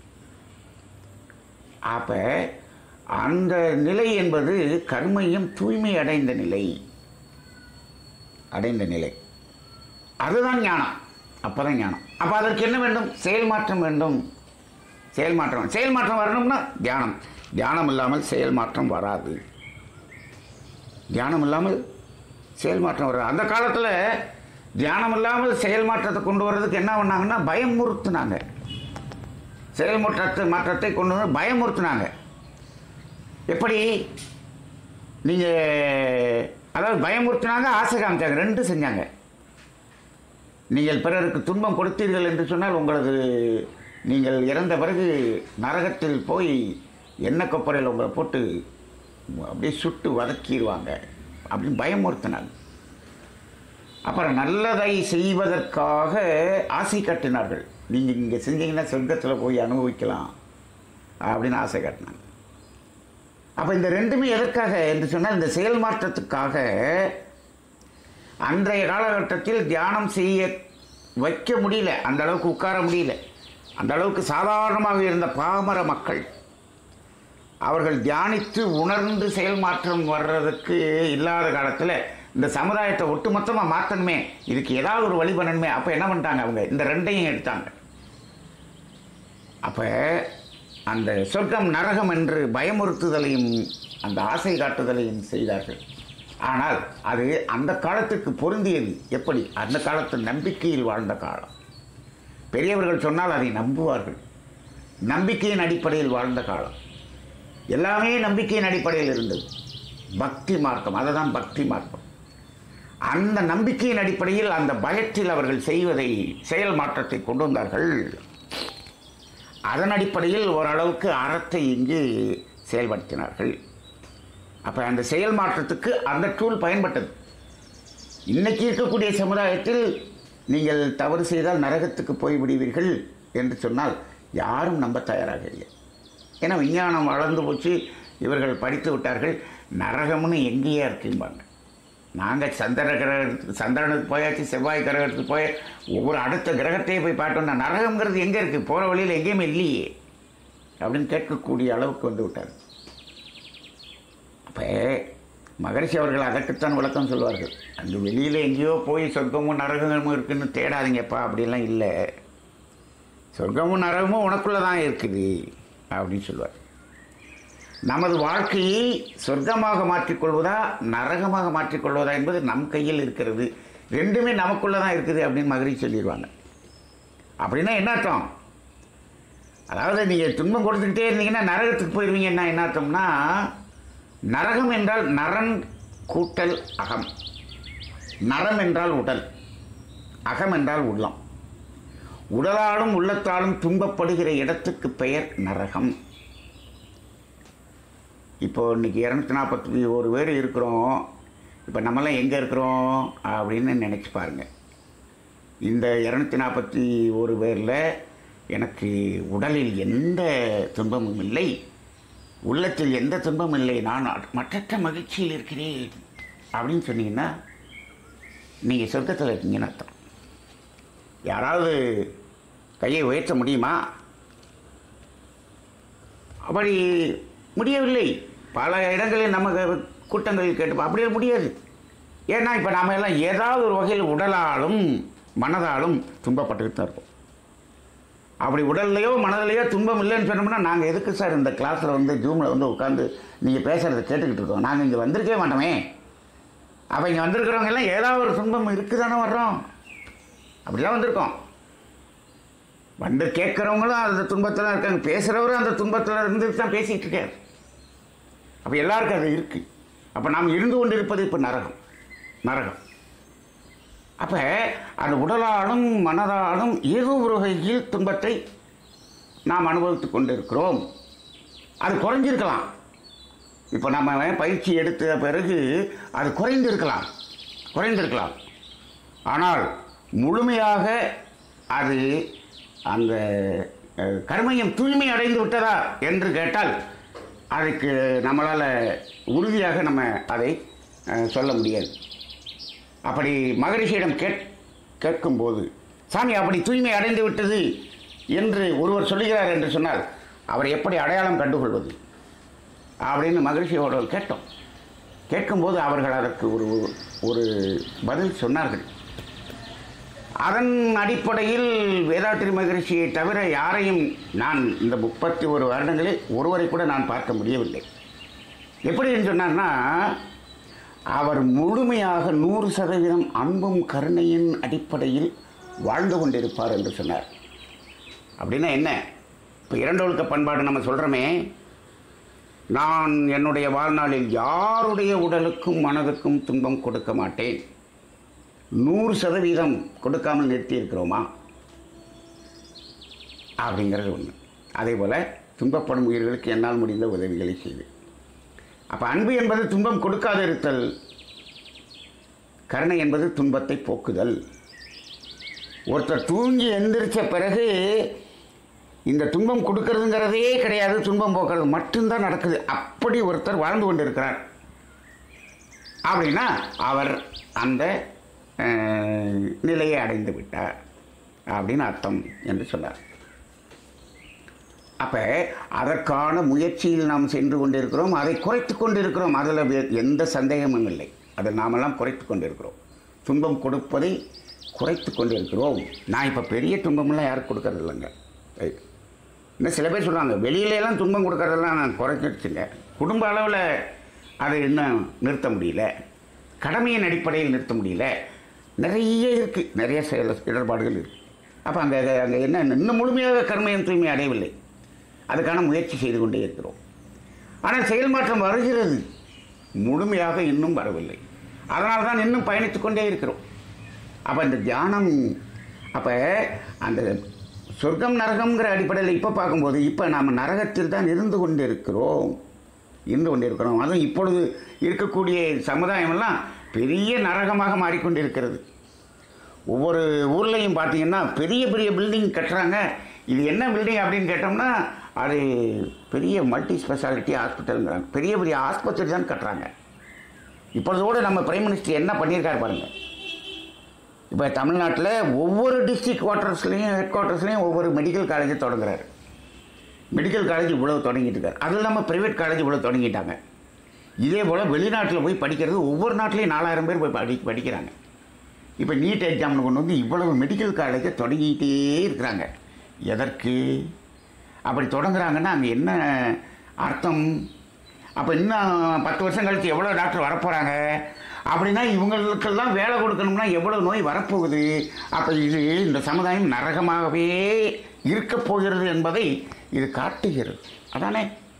[SPEAKER 1] அப்போ அந்த நிலை என்பது கர்மையும் தூய்மை அடைந்த நிலை அடைந்த நிலை அதுதான் ஞானம் அப்பதான் ஞானம் அப்போ அதற்கு என்ன வேண்டும் செயல் மாற்றம் வேண்டும் செயல் மாற்றம் செயல் மாற்றம் வரணும்னா தியானம் தியானம் இல்லாமல் செயல் மாற்றம் வராது தியானம் இல்லாமல் செயல் மாற்றம் வராது அந்த காலத்தில் தியானம் இல்லாமல் செயல் மாற்றத்தை கொண்டு வர்றதுக்கு என்ன பண்ணாங்கன்னா பயமுறுத்துனாங்க செயல் மாற்றத்தை மாற்றத்தை கொண்டு வந்து பயமுறுத்துனாங்க எப்படி நீங்கள் அதாவது பயமுறுத்தினாங்க ஆசை காமிச்சாங்க ரெண்டும் செஞ்சாங்க நீங்கள் பிறருக்கு துன்பம் கொடுத்தீர்கள் என்று சொன்னால் உங்களது நீங்கள் இறந்த பிறகு நரகத்தில் போய் எண்ணெய் கொப்பரையில் உங்களை போட்டு அப்படியே சுட்டு வதக்கிடுவாங்க அப்படின்னு பயமுறுத்தினாங்க அப்புறம் நல்லதை செய்வதற்காக ஆசை காட்டினார்கள் நீங்கள் இங்கே செஞ்சீங்கன்னா சொர்க்கத்தில் போய் அனுபவிக்கலாம் அப்படின்னு ஆசை காட்டினாங்க அப்போ இந்த ரெண்டுமே எதற்காக என்று சொன்னால் இந்த செயல் மாற்றத்துக்காக அன்றைய காலகட்டத்தில் தியானம் செய்ய வைக்க முடியல அந்த அளவுக்கு உட்கார முடியல அந்த அளவுக்கு சாதாரணமாக இருந்த பாமர மக்கள் அவர்கள் தியானித்து உணர்ந்து செயல் மாற்றம் வர்றதுக்கு இல்லாத காலத்தில் இந்த சமுதாயத்தை ஒட்டுமொத்தமாக மாற்றணுமே இதுக்கு ஏதாவது ஒரு வழி பண்ணணுமே அப்போ என்ன பண்ணிட்டாங்க அவங்க இந்த ரெண்டையும் எடுத்தாங்க அப்போ அந்த சொர்க்கம் நரகம் என்று பயமுறுத்துதலையும் அந்த ஆசை காட்டுதலையும் செய்தார்கள் ஆனால் அது அந்த காலத்துக்கு பொருந்தியது எப்படி அந்த காலத்து நம்பிக்கையில் வாழ்ந்த காலம் பெரியவர்கள் சொன்னால் அதை நம்புவார்கள் நம்பிக்கையின் அடிப்படையில் வாழ்ந்த காலம் எல்லாமே நம்பிக்கையின் அடிப்படையில் இருந்தது பக்தி மார்க்கம் அதை தான் பக்தி மார்க்கம் அந்த நம்பிக்கையின் அடிப்படையில் அந்த பயத்தில் அவர்கள் செய்வதை செயல் மாற்றத்தை கொண்டு வந்தார்கள் அதன் அடிப்படையில் ஓரளவுக்கு அறத்தை இங்கு செயல்படுத்தினார்கள் அப்போ அந்த செயல் மாற்றத்துக்கு அந்த டூல் பயன்பட்டது இன்னைக்கு இருக்கக்கூடிய சமுதாயத்தில் நீங்கள் தவறு செய்தால் நரகத்துக்கு போய் விடுவீர்கள் என்று சொன்னால் யாரும் நம்ப தயாராக இல்லை ஏன்னா விஞ்ஞானம் வளர்ந்து போச்சு இவர்கள் படித்து விட்டார்கள் நரகம்னு எங்கேயே இருக்கும்பாங்க நாங்கள் சந்திர கிரகத்துக்கு சந்திரனுக்கு போயாச்சு செவ்வாய் கிரகத்துக்கு போய் ஒவ்வொரு அடுத்த கிரகத்தையே போய் பார்த்தோம்னா நரகம்ங்கிறது எங்கே இருக்குது போகிற வழியில் எங்கேயுமே இல்லையே அப்படின்னு கேட்கக்கூடிய அளவுக்கு வந்து விட்டார் அப்போ மகரிஷி அவர்கள் அதற்குத்தான் விளக்கம் சொல்வார்கள் அங்கே வெளியில் எங்கேயோ போய் சொர்க்கமும் நரகமும் இருக்குன்னு தேடாதீங்கப்பா அப்படிலாம் இல்லை சொர்க்கமும் நரகமும் உனக்குள்ளே தான் இருக்குது அப்படின்னு சொல்லுவார் நமது வாழ்க்கையை சொர்க்கமாக மாற்றிக்கொள்வதா நரகமாக மாற்றிக்கொள்வதா என்பது நம் கையில் இருக்கிறது ரெண்டுமே நமக்குள்ளே தான் இருக்குது அப்படின்னு மகிழ்ச்சி சொல்லிடுவாங்க அப்படின்னா என்ன அர்த்தம் அதாவது நீங்கள் துன்பம் கொடுத்துக்கிட்டே இருந்தீங்கன்னா நரகத்துக்கு போயிடுவீங்கன்னா என்ன அர்த்தம்னா நரகம் என்றால் நரன் கூட்டல் அகம் நரம் என்றால் உடல் அகம் என்றால் உள்ளம் உடலாலும் உள்ளத்தாலும் துன்பப்படுகிற இடத்துக்கு பெயர் நரகம் இப்போ இன்னைக்கு இரநூத்தி நாற்பத்தி ஒரு பேர் இருக்கிறோம் இப்போ நம்மளாம் எங்கே இருக்கிறோம் அப்படின்னு நினச்சி பாருங்கள் இந்த இரநூத்தி நாற்பத்தி ஒரு பேரில் எனக்கு உடலில் எந்த துன்பமும் இல்லை உள்ளத்தில் எந்த துன்பமும் இல்லை நான் மற்றற்ற மகிழ்ச்சியில் இருக்கிறேன் அப்படின்னு சொன்னீங்கன்னா நீங்கள் சொர்க்கத்தில் இருக்கீங்கன்னு அர்த்தம் யாராவது கையை உயர்த்த முடியுமா அப்படி முடியவில்லை பல இடங்களில் நம்ம கூட்டங்களில் கேட்டு அப்படியே முடியாது ஏன்னா இப்போ நாம எல்லாம் ஏதாவது ஒரு வகையில் உடலாலும் மனதாலும் துன்பப்பட்டுக்கிட்டு தான் இருக்கோம் அப்படி உடல்லையோ மனதிலையோ துன்பம் இல்லைன்னு சொன்னோம்னா நாங்கள் எதுக்கு சார் இந்த கிளாஸில் வந்து ஜூமில் வந்து உட்காந்து நீங்கள் பேசுகிறத கேட்டுக்கிட்டு இருக்கோம் நாங்கள் இங்கே வந்திருக்கவே மாட்டோமே அப்போ இங்கே வந்திருக்கிறவங்க எல்லாம் ஏதாவது ஒரு துன்பம் இருக்குதானே வர்றோம் அப்படிலாம் வந்திருக்கோம் வந்து கேட்குறவங்களும் அந்த துன்பத்தில் இருக்காங்க பேசுகிறவரும் அந்த துன்பத்தில் இருந்து தான் பேசிகிட்டு இருக்காரு அப்போ எல்லாருக்கும் அது இருக்குது அப்போ நாம் இருந்து கொண்டு இருப்பது இப்போ நரகம் நரகம் அப்போ அந்த உடலாலும் மனதாலும் ஏதோ ஒரு வகையில் துன்பத்தை நாம் அனுபவித்து கொண்டு இருக்கிறோம் அது குறைஞ்சிருக்கலாம் இப்போ நம்ம பயிற்சி எடுத்த பிறகு அது குறைந்திருக்கலாம் குறைந்திருக்கலாம் ஆனால் முழுமையாக அது அந்த அஹ், கர்மயம் தூய்மை அடைந்து விட்டதா என்று கேட்டால் அதுக்கு நம்மளால் உறுதியாக நம்ம அதை அஹ், சொல்ல முடியாது அப்படி மகரிஷியிடம் கேட் கேட்கும்போது சாமி அப்படி தூய்மை அடைந்து விட்டது என்று ஒருவர் சொல்லுகிறார் என்று சொன்னால் அவரை எப்படி அடையாளம் கண்டுகொள்வது அப்படின்னு மகிழ்ச்சியோட கேட்டோம் கேட்கும்போது அவர்கள் அதற்கு ஒரு ஒரு பதில் சொன்னார்கள் அதன் அடிப்படையில் வேதாத்திரி மகரிஷியை தவிர யாரையும் நான் இந்த முப்பத்தி ஒரு வருடங்களில் ஒருவரை கூட நான் பார்க்க முடியவில்லை எப்படின்னு சொன்னார்னா அவர் முழுமையாக நூறு சதவீதம் அன்பும் கருணையின் அடிப்படையில் வாழ்ந்து கொண்டிருப்பார் என்று சொன்னார் அப்படின்னா என்ன இப்போ இரண்டொழுக்க பண்பாடு நம்ம சொல்கிறோமே நான் என்னுடைய வாழ்நாளில் யாருடைய உடலுக்கும் மனதுக்கும் துன்பம் கொடுக்க மாட்டேன் நூறு சதவீதம் கொடுக்காமல் நிறுத்தி இருக்கிறோமா அப்படிங்கிறது ஒன்று அதே போல் துன்பப்படும் உயிர்களுக்கு என்னால் முடிந்த உதவிகளை செய்வேன் அப்போ அன்பு என்பது துன்பம் கொடுக்காது இருத்தல் கருணை என்பது துன்பத்தை போக்குதல் ஒருத்தர் தூங்கி எந்திரிச்ச பிறகு இந்த துன்பம் கொடுக்கறதுங்கிறதே கிடையாது துன்பம் போக்குறது மட்டும்தான் நடக்குது அப்படி ஒருத்தர் வாழ்ந்து கொண்டிருக்கிறார் அப்படின்னா அவர் அந்த அஹ், நிலையை அடைந்து விட்டார் அப்படின்னு அர்த்தம் என்று சொன்னார் அப்போ அதற்கான முயற்சியில் நாம் சென்று கொண்டிருக்கிறோம் அதை குறைத்து கொண்டிருக்கிறோம் அதில் வே- எந்த சந்தேகமும் இல்லை அதை நாமெல்லாம் குறைத்து கொண்டிருக்கிறோம் துன்பம் கொடுப்பதை குறைத்து கொண்டிருக்கிறோம் நான் இப்போ பெரிய துன்பமெல்லாம் யாருக்கு கொடுக்கறது இல்லைங்க ரைட். இன்னும் சில பேர் சொல்லுவாங்க வெளியில எல்லாம் துன்பம் கொடுக்கறதெல்லாம் நான் குறைச்சிருச்சுங்க குடும்ப அளவில் அதை இன்னும் நிறுத்த முடியல கடமையின் அடிப்படையில் நிறுத்த முடியல நிறைய இருக்குது நிறைய செயல் இடர்பாடுகள் இருக்குது அப்போ அங்கே அங்கே என்ன இன்னும் முழுமையாக கர்மையும் தூய்மை அடையவில்லை அதுக்கான முயற்சி செய்து கொண்டே இருக்கிறோம் ஆனால் செயல் மாற்றம் வருகிறது முழுமையாக இன்னும் வரவில்லை அதனால தான் இன்னும் பயணித்து கொண்டே இருக்கிறோம் அப்போ இந்த தியானம் அப்போ அந்த சொர்க்கம் நரகம்ங்கிற அடிப்படையில் இப்போ பார்க்கும்போது இப்போ நாம் நரகத்தில் தான் இருந்து கொண்டு இருக்கிறோம் இருந்து கொண்டு இருக்கிறோம் அதுவும் இப்பொழுது இருக்கக்கூடிய சமுதாயமெல்லாம் பெரிய நரகமாக மாறிக்கொண்டிருக்கிறது ஒவ்வொரு ஊர்லேயும் பார்த்தீங்கன்னா பெரிய பெரிய பில்டிங் கட்டுறாங்க இது என்ன பில்டிங் அப்படின்னு கேட்டோம்னா அது பெரிய மல்டி ஸ்பெஷாலிட்டி ஹாஸ்பிட்டலுங்கிறாங்க பெரிய பெரிய ஆஸ்பத்திரி தான் கட்டுறாங்க இப்பொழுது கூட நம்ம பிரைம் மினிஸ்டர் என்ன பண்ணியிருக்காரு பாருங்கள் இப்போ தமிழ்நாட்டில் ஒவ்வொரு டிஸ்ட்ரிக்ட் குவார்ட்டர்ஸ்லேயும் ஹெட் குவார்ட்டர்ஸ்லேயும் ஒவ்வொரு மெடிக்கல் காலேஜை தொடங்குறாரு மெடிக்கல் காலேஜ் இவ்வளவு தொடங்கிட்டு இருக்காரு அது இல்லாமல் ப்ரைவேட் காலேஜ் இவ்வளவு தொடங்கிட்டாங்க இதே போல் வெளிநாட்டில் போய் படிக்கிறது ஒவ்வொரு நாட்டிலையும் நாலாயிரம் பேர் போய் படி படிக்கிறாங்க இப்போ நீட் எக்ஸாம்னு கொண்டு வந்து இவ்வளவு மெடிக்கல் காலேஜை தொடங்கிட்டே இருக்கிறாங்க எதற்கு அப்படி தொடங்குறாங்கன்னா அங்கே என்ன அர்த்தம் அப்போ இன்னும் பத்து வருஷம் கழித்து எவ்வளோ டாக்டர் வரப்போகிறாங்க அப்படின்னா இவங்களுக்கெல்லாம் வேலை கொடுக்கணும்னா எவ்வளோ நோய் வரப்போகுது அப்போ இது இந்த சமுதாயம் நரகமாகவே இருக்கப் போகிறது என்பதை இது காட்டுகிறது அதானே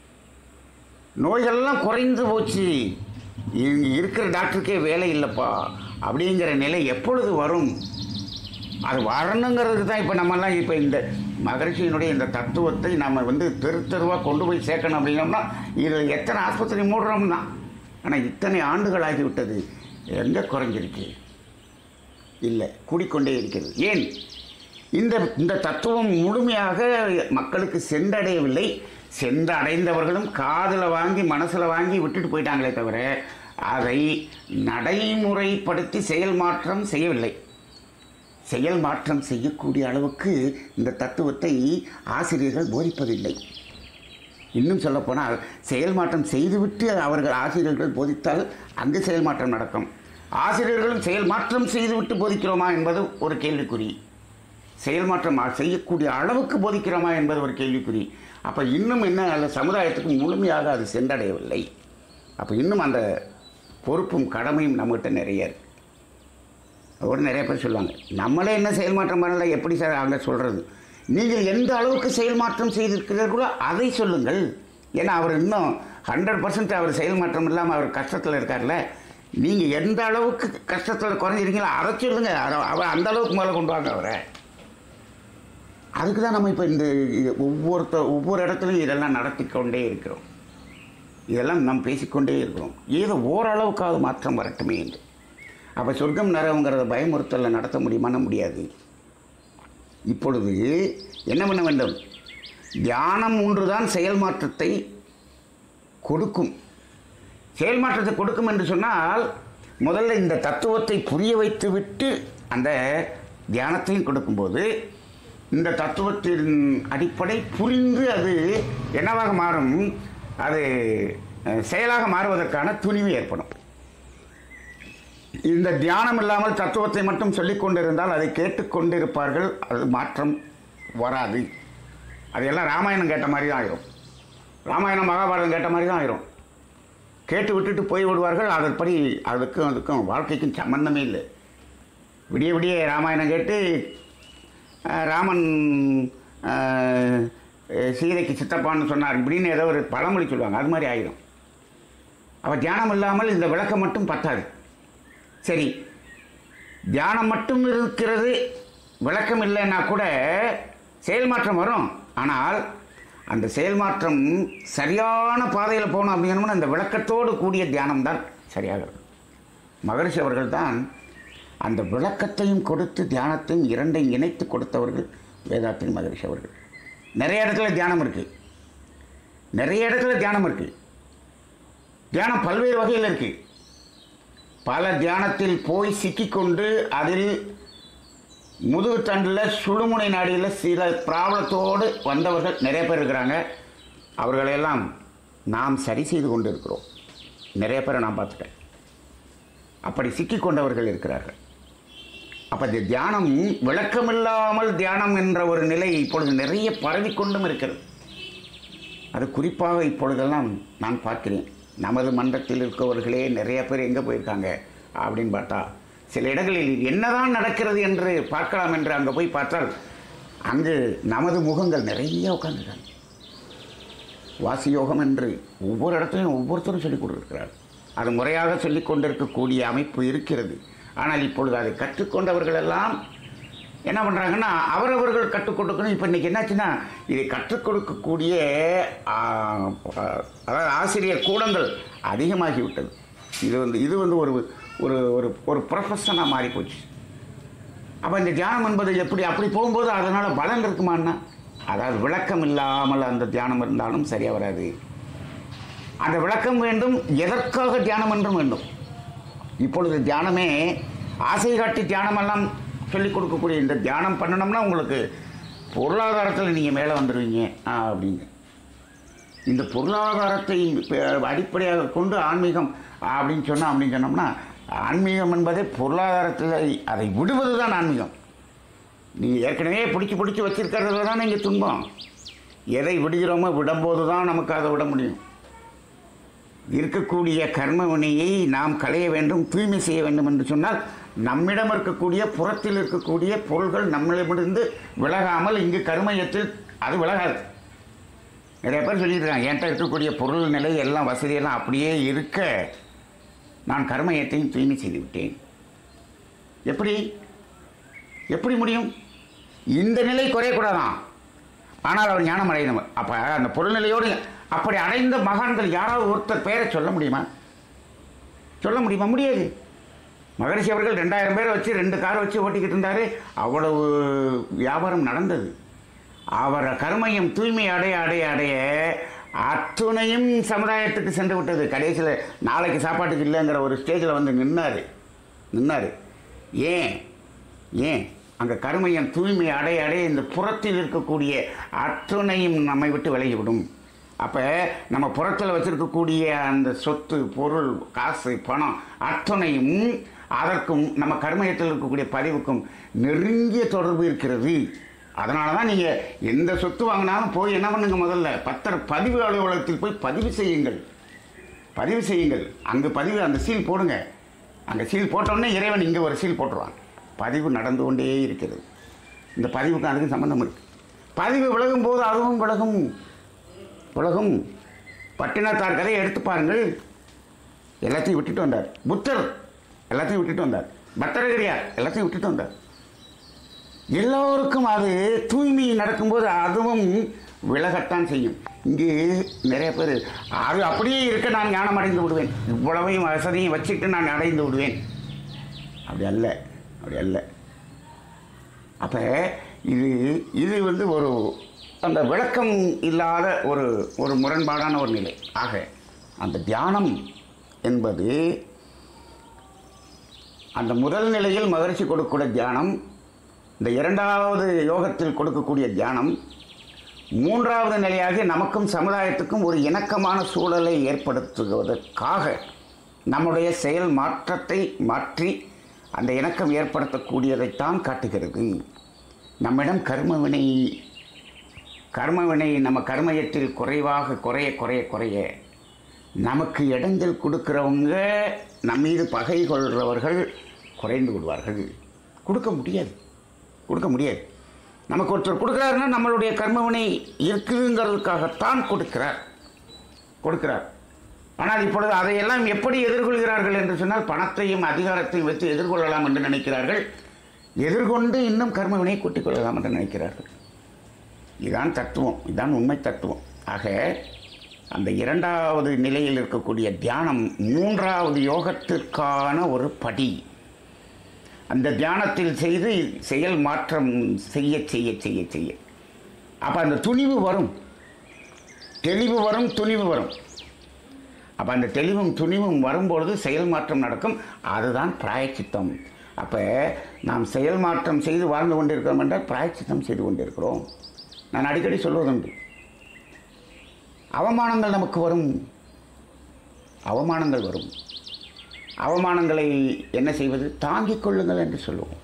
[SPEAKER 1] நோய்கள்லாம் குறைந்து போச்சு இங்க இருக்கிற டாக்டருக்கே வேலை இல்லைப்பா அப்படிங்கிற நிலை எப்பொழுது வரும் அது வரணுங்கிறதுக்கு தான் இப்போ நம்மலாம் இப்போ இந்த மகரிஷியினுடைய இந்த தத்துவத்தை நம்ம வந்து தெரு தெருவாக கொண்டு போய் சேர்க்கணும் அப்படின்னோம்னா இதில் எத்தனை ஆஸ்பத்திரி மூடுறோம்னா ஆனால் இத்தனை ஆண்டுகள் ஆகிவிட்டது எங்கே குறைஞ்சிருக்கு இல்லை கூடிக்கொண்டே இருக்கிறது ஏன் இந்த இந்த தத்துவம் முழுமையாக மக்களுக்கு சென்றடையவில்லை சென்றடைந்தவர்களும் காதில் வாங்கி மனசில் வாங்கி விட்டுட்டு போயிட்டாங்களே தவிர அதை நடைமுறைப்படுத்தி செயல் மாற்றம் செய்யவில்லை செயல் மாற்றம் செய்யக்கூடிய அளவுக்கு இந்த தத்துவத்தை ஆசிரியர்கள் போதிப்பதில்லை இன்னும் சொல்லப்போனால் செயல் மாற்றம் செய்துவிட்டு அவர்கள் ஆசிரியர்கள் போதித்தால் அங்கு செயல் மாற்றம் நடக்கும் ஆசிரியர்களும் செயல் மாற்றம் செய்துவிட்டு போதிக்கிறோமா என்பது ஒரு கேள்விக்குறி செயல் மாற்றம் செய்யக்கூடிய அளவுக்கு போதிக்கிறோமா என்பது ஒரு கேள்விக்குறி அப்போ இன்னும் என்ன அந்த சமுதாயத்துக்கு முழுமையாக அது சென்றடையவில்லை அப்போ இன்னும் அந்த பொறுப்பும் கடமையும் நம்மகிட்ட நிறைய இருக்கு அதோடு நிறைய பேர் சொல்லுவாங்க நம்மளே என்ன செயல் மாற்றம் பண்ணல எப்படி சார் அவங்க சொல்கிறது நீங்கள் எந்த அளவுக்கு செயல் மாற்றம் செய்திருக்கிறீர்களோ அதை சொல்லுங்கள் ஏன்னா அவர் இன்னும் ஹண்ட்ரட் பர்சன்ட் அவர் செயல் மாற்றம் இல்லாமல் அவர் கஷ்டத்தில் இருக்கார்ல நீங்கள் எந்த அளவுக்கு கஷ்டத்தில் குறைஞ்சிருக்கீங்களோ அதை சொல்லுங்க அதை- அவர் அந்த அளவுக்கு மேலே கொண்டு வாங்க அவரை அதுக்கு தான் நம்ம இப்போ இந்த இது ஒவ்வொருத்த ஒவ்வொரு இடத்துலையும் இதெல்லாம் நடத்தி கொண்டே இருக்கிறோம் இதெல்லாம் நாம் பேசிக்கொண்டே இருக்கிறோம் ஏதோ ஓரளவுக்காவது மாற்றம் வரட்டுமே என்று அப்போ சொர்க்கம் நரகங்கிறத பயமுறுத்தலில் நடத்த முடியுமான்னு முடியாது இப்பொழுது என்ன பண்ண வேண்டும் தியானம் ஒன்றுதான் செயல் மாற்றத்தை கொடுக்கும் செயல் மாற்றத்தை கொடுக்கும் என்று சொன்னால் முதல்ல இந்த தத்துவத்தை புரிய வைத்துவிட்டு அந்த தியானத்தையும் கொடுக்கும்போது இந்த தத்துவத்தின் அடிப்படை புரிந்து அது என்னவாக மாறும் அது அஹ், செயலாக மாறுவதற்கான துணிவு ஏற்படும் இந்த தியானம் இல்லாமல் தத்துவத்தை மட்டும் சொல்லிக் கொண்டிருந்தால் அதை கேட்டுக்கொண்டிருப்பார்கள் அது மாற்றம் வராது அதையெல்லாம் ராமாயணம் கேட்ட மாதிரி தான் ஆயிரும் ராமாயணம் மகாபாரதம் கேட்ட மாதிரி தான் ஆயிரும் கேட்டு விட்டுட்டு போய் விடுவார்கள் அதன்படி அதுக்கும் அதுக்கும் வாழ்க்கைக்கும் சம்பந்தமே இல்லை விடிய விடிய ராமாயணம் கேட்டு அஹ், ராமன் அஹ், சீதைக்கு சித்தப்பான்னு சொன்னார் இப்படின்னு ஏதோ ஒரு பழமொழி சொல்லுவாங்க அது மாதிரி ஆயிரும் அப்போ தியானம் இல்லாமல் இந்த விளக்கம் மட்டும் பத்தாது சரி தியானம் மட்டும் இருக்கிறது விளக்கம் இல்லைன்னா கூட செயல் மாற்றம் வரும் ஆனால் அந்த செயல் மாற்றம் சரியான பாதையில் போகணும் அப்படிங்கணும்னா அந்த விளக்கத்தோடு கூடிய தியானம் தான் சரியாக இருக்கும் மகரிஷி அவர்கள் தான் அந்த விளக்கத்தையும் கொடுத்து தியானத்தையும் இரண்டையும் இணைத்து கொடுத்தவர்கள் வேதாத்திரி மகரிஷி அவர்கள் நிறைய இடத்துல தியானம் இருக்குது நிறைய இடத்துல தியானம் இருக்குது தியானம் பல்வேறு வகையில் இருக்குது பல தியானத்தில் போய் சிக்கிக்கொண்டு அதில் முதுகுத்தண்டில் சுழுமுனை நாடியில் சில பிராபலத்தோடு வந்தவர்கள் நிறைய பேர் இருக்கிறாங்க அவர்களையெல்லாம் நாம் சரி செய்து கொண்டு இருக்கிறோம் நிறைய பேரை நான் பார்த்துட்டேன் அப்படி சிக்கிக்கொண்டவர்கள் இருக்கிறார்கள் அப்போ இந்த தியானம் விளக்கமில்லாமல் தியானம் என்ற ஒரு நிலை இப்பொழுது நிறைய பரவிக்கொண்டும் இருக்கிறது அது குறிப்பாக இப்பொழுதெல்லாம் நான் பார்க்கிறேன் நமது மன்றத்தில் இருக்கவர்களே நிறைய பேர் எங்கே போயிருக்காங்க அப்படின்னு பார்த்தா சில இடங்களில் என்னதான் நடக்கிறது என்று பார்க்கலாம் என்று அங்கே போய் பார்த்தால் அங்கு நமது முகங்கள் நிறைய உட்காந்துருக்காங்க வாசி யோகம் என்று ஒவ்வொரு இடத்துலையும் ஒவ்வொருத்தரும் சொல்லிக் கொடுக்கிறார் அது முறையாக சொல்லிக் கொண்டிருக்கக்கூடிய அமைப்பு இருக்கிறது ஆனால் இப்பொழுது அதை கற்றுக்கொண்டவர்கள் எல்லாம் என்ன பண்ணுறாங்கன்னா அவரவர்கள் கற்றுக் கொடுக்கணும் இப்போ இன்றைக்கி என்னாச்சுன்னா இதை கற்றுக் கொடுக்கக்கூடிய ஆ, ஆ, அதாவது ஆசிரியர் கூடங்கள் அதிகமாகி விட்டது இது வந்து இது வந்து ஒரு ஒரு ஒரு ஒரு ப்ரொஃபஷனாக மாறி போச்சு அப்போ இந்த தியானம் என்பது எப்படி அப்படி போகும்போது அதனால் பலன் இருக்குமான்னா அதாவது விளக்கம் இல்லாமல் அந்த தியானம் இருந்தாலும் சரியாக வராது அந்த விளக்கம் வேண்டும் எதற்காக தியானம் என்றும் வேண்டும் இப்பொழுது தியானமே ஆசை காட்டி தியானமெல்லாம் சொல்லிக் கொடுக்கக்கூடிய இந்த தியானம் பண்ணணும்னா உங்களுக்கு பொருளாதாரத்தில் நீங்கள் மேலே வந்துடுவீங்க ஆ, அப்படின்னு இந்த பொருளாதாரத்தை ப- அடிப்படையாக கொண்டு ஆன்மீகம் அப்படின்னு சொன்னால் அப்படின்னு சொன்னோம்னா ஆன்மீகம் என்பதே பொருளாதாரத்தில் அதை விடுவது தான் ஆன்மீகம் நீங்கள் ஏற்கனவே பிடிச்சி பிடிச்சி வச்சிருக்கிறதுல தான் இங்கே துன்பம் எதை விடுகிறோமோ விடும்போது தான் நமக்கு அதை விட முடியும் இருக்கக்கூடிய கர்ம வினையை நாம் களைய வேண்டும் தூய்மை செய்ய வேண்டும் என்று சொன்னால் நம்மிடம் இருக்கக்கூடிய புறத்தில் இருக்கக்கூடிய பொருள்கள் நம்மளிடமிருந்து விலகாமல் இங்கு கர்மயத்தில் அது விலகாது நிறைய பேர் சொல்லியிருக்காங்க என்கிட்ட இருக்கக்கூடிய பொருள் நிலை எல்லாம் வசதியெல்லாம் அப்படியே இருக்க நான் கர்மயத்தையும் தூய்மை செய்து விட்டேன் எப்படி எப்படி முடியும் இந்த நிலை குறையக்கூடாதான் ஆனால் அவர் ஞானம் அடையணும் அப்போ அந்த பொருள் நிலையோடு அப்படி அடைந்த மகான்கள் யாராவது ஒருத்தர் பேரை சொல்ல முடியுமா சொல்ல முடியுமா முடியாது மகரிஷி அவர்கள் ரெண்டாயிரம் பேரை வச்சு ரெண்டு காரை வச்சு ஓட்டிக்கிட்டு இருந்தாரு அவ்வளவு வியாபாரம் நடந்தது அவர் கர்மையும் தூய்மை அடைய அடைய அடைய அத்துணையும் சமுதாயத்துக்கு சென்று விட்டது கடைசியில் நாளைக்கு சாப்பாட்டுக்கு இல்லைங்கிற ஒரு ஸ்டேஜில் வந்து நின்னார் நின்னார் ஏன் ஏன் அங்கே கருமையம் தூய்மை அடைய அடைய இந்த புறத்தில் இருக்கக்கூடிய அத்துணையும் நம்மை விட்டு விலகிவிடும் அப்போ நம்ம புறத்தில் வச்சிருக்கக்கூடிய அந்த சொத்து பொருள் காசு பணம் அத்துணையும் அதற்கும் நம்ம கர்மயத்தில் இருக்கக்கூடிய பதிவுக்கும் நெருங்கிய தொடர்பு இருக்கிறது அதனால தான் நீங்கள் எந்த சொத்து வாங்கினாலும் போய் என்ன பண்ணுங்க முதல்ல பத்திர பதிவு அலுவலகத்தில் போய் பதிவு செய்யுங்கள் பதிவு செய்யுங்கள் அங்கே பதிவு அந்த சீல் போடுங்க அங்கே சீல் போட்டோடனே இறைவன் இங்கே ஒரு சீல் போட்டுருவான் பதிவு நடந்து கொண்டே இருக்கிறது இந்த பதிவுக்கு அதுக்கும் சம்மந்தம் இருக்கு பதிவு விலகும் போது அதுவும் விலகும் விலகும் பட்டினத்தார் கதையை எடுத்து பாருங்கள் எல்லாத்தையும் விட்டுட்டு வந்தார் புத்தர் எல்லாத்தையும் விட்டுட்டு வந்தார் பத்தரகிரியார் எல்லாத்தையும் விட்டுட்டு வந்தார் எல்லோருக்கும் அது தூய்மை நடக்கும்போது அதுவும் விலகத்தான் செய்யும் இங்கு நிறைய பேர் அது அப்படியே இருக்க நான் ஞானம் அடைந்து விடுவேன் இவ்வளவையும் வசதியும் வச்சுட்டு நான் அடைந்து விடுவேன் அப்படி அல்ல அப்படி அல்ல அப்போ இது இது வந்து ஒரு அந்த விளக்கம் இல்லாத ஒரு ஒரு முரண்பாடான ஒரு நிலை ஆக அந்த தியானம் என்பது அந்த முதல் நிலையில் மகிழ்ச்சி கொடுக்கக்கூடிய தியானம் இந்த இரண்டாவது யோகத்தில் கொடுக்கக்கூடிய தியானம் மூன்றாவது நிலையாக நமக்கும் சமுதாயத்துக்கும் ஒரு இணக்கமான சூழலை ஏற்படுத்துவதற்காக நம்முடைய செயல் மாற்றத்தை மாற்றி அந்த இணக்கம் ஏற்படுத்தக்கூடியதைத்தான் காட்டுகிறது நம்மிடம் கர்மவினை கர்மவினை நம்ம கர்மயத்தில் குறைவாக குறைய குறைய குறைய நமக்கு இடைஞ்சல் கொடுக்குறவங்க நம் மீது பகை கொள்கிறவர்கள் குறைந்து விடுவார்கள் கொடுக்க முடியாது கொடுக்க முடியாது நமக்கு ஒருத்தர் கொடுக்குறாருன்னா நம்மளுடைய கர்மவினை இருக்குதுங்கிறதுக்காகத்தான் கொடுக்கிறார் கொடுக்கிறார் ஆனால் இப்பொழுது அதையெல்லாம் எப்படி எதிர்கொள்கிறார்கள் என்று சொன்னால் பணத்தையும் அதிகாரத்தையும் வைத்து எதிர்கொள்ளலாம் என்று நினைக்கிறார்கள் எதிர்கொண்டு இன்னும் கர்மவினை கூட்டிக் கொள்ளலாம் என்று நினைக்கிறார்கள் இதுதான் தத்துவம் இதுதான் உண்மை தத்துவம் ஆக அந்த இரண்டாவது நிலையில் இருக்கக்கூடிய தியானம் மூன்றாவது யோகத்திற்கான ஒரு படி அந்த தியானத்தில் செய்து செயல் மாற்றம் செய்ய செய்ய செய்ய செய்ய அப்போ அந்த துணிவு வரும் தெளிவு வரும் துணிவு வரும் அப்போ அந்த தெளிவும் துணிவும் வரும்பொழுது செயல் மாற்றம் நடக்கும் அதுதான் பிராயச்சித்தம் அப்போ நாம் செயல் மாற்றம் செய்து வாழ்ந்து கொண்டிருக்கிறோம் என்றால் பிராயச்சித்தம் செய்து கொண்டிருக்கிறோம் நான் அடிக்கடி சொல்வதுண்டு அவமானங்கள் நமக்கு வரும் அவமானங்கள் வரும் அவமானங்களை என்ன செய்வது தாங்கிக் கொள்ளுங்கள் என்று சொல்லுவோம்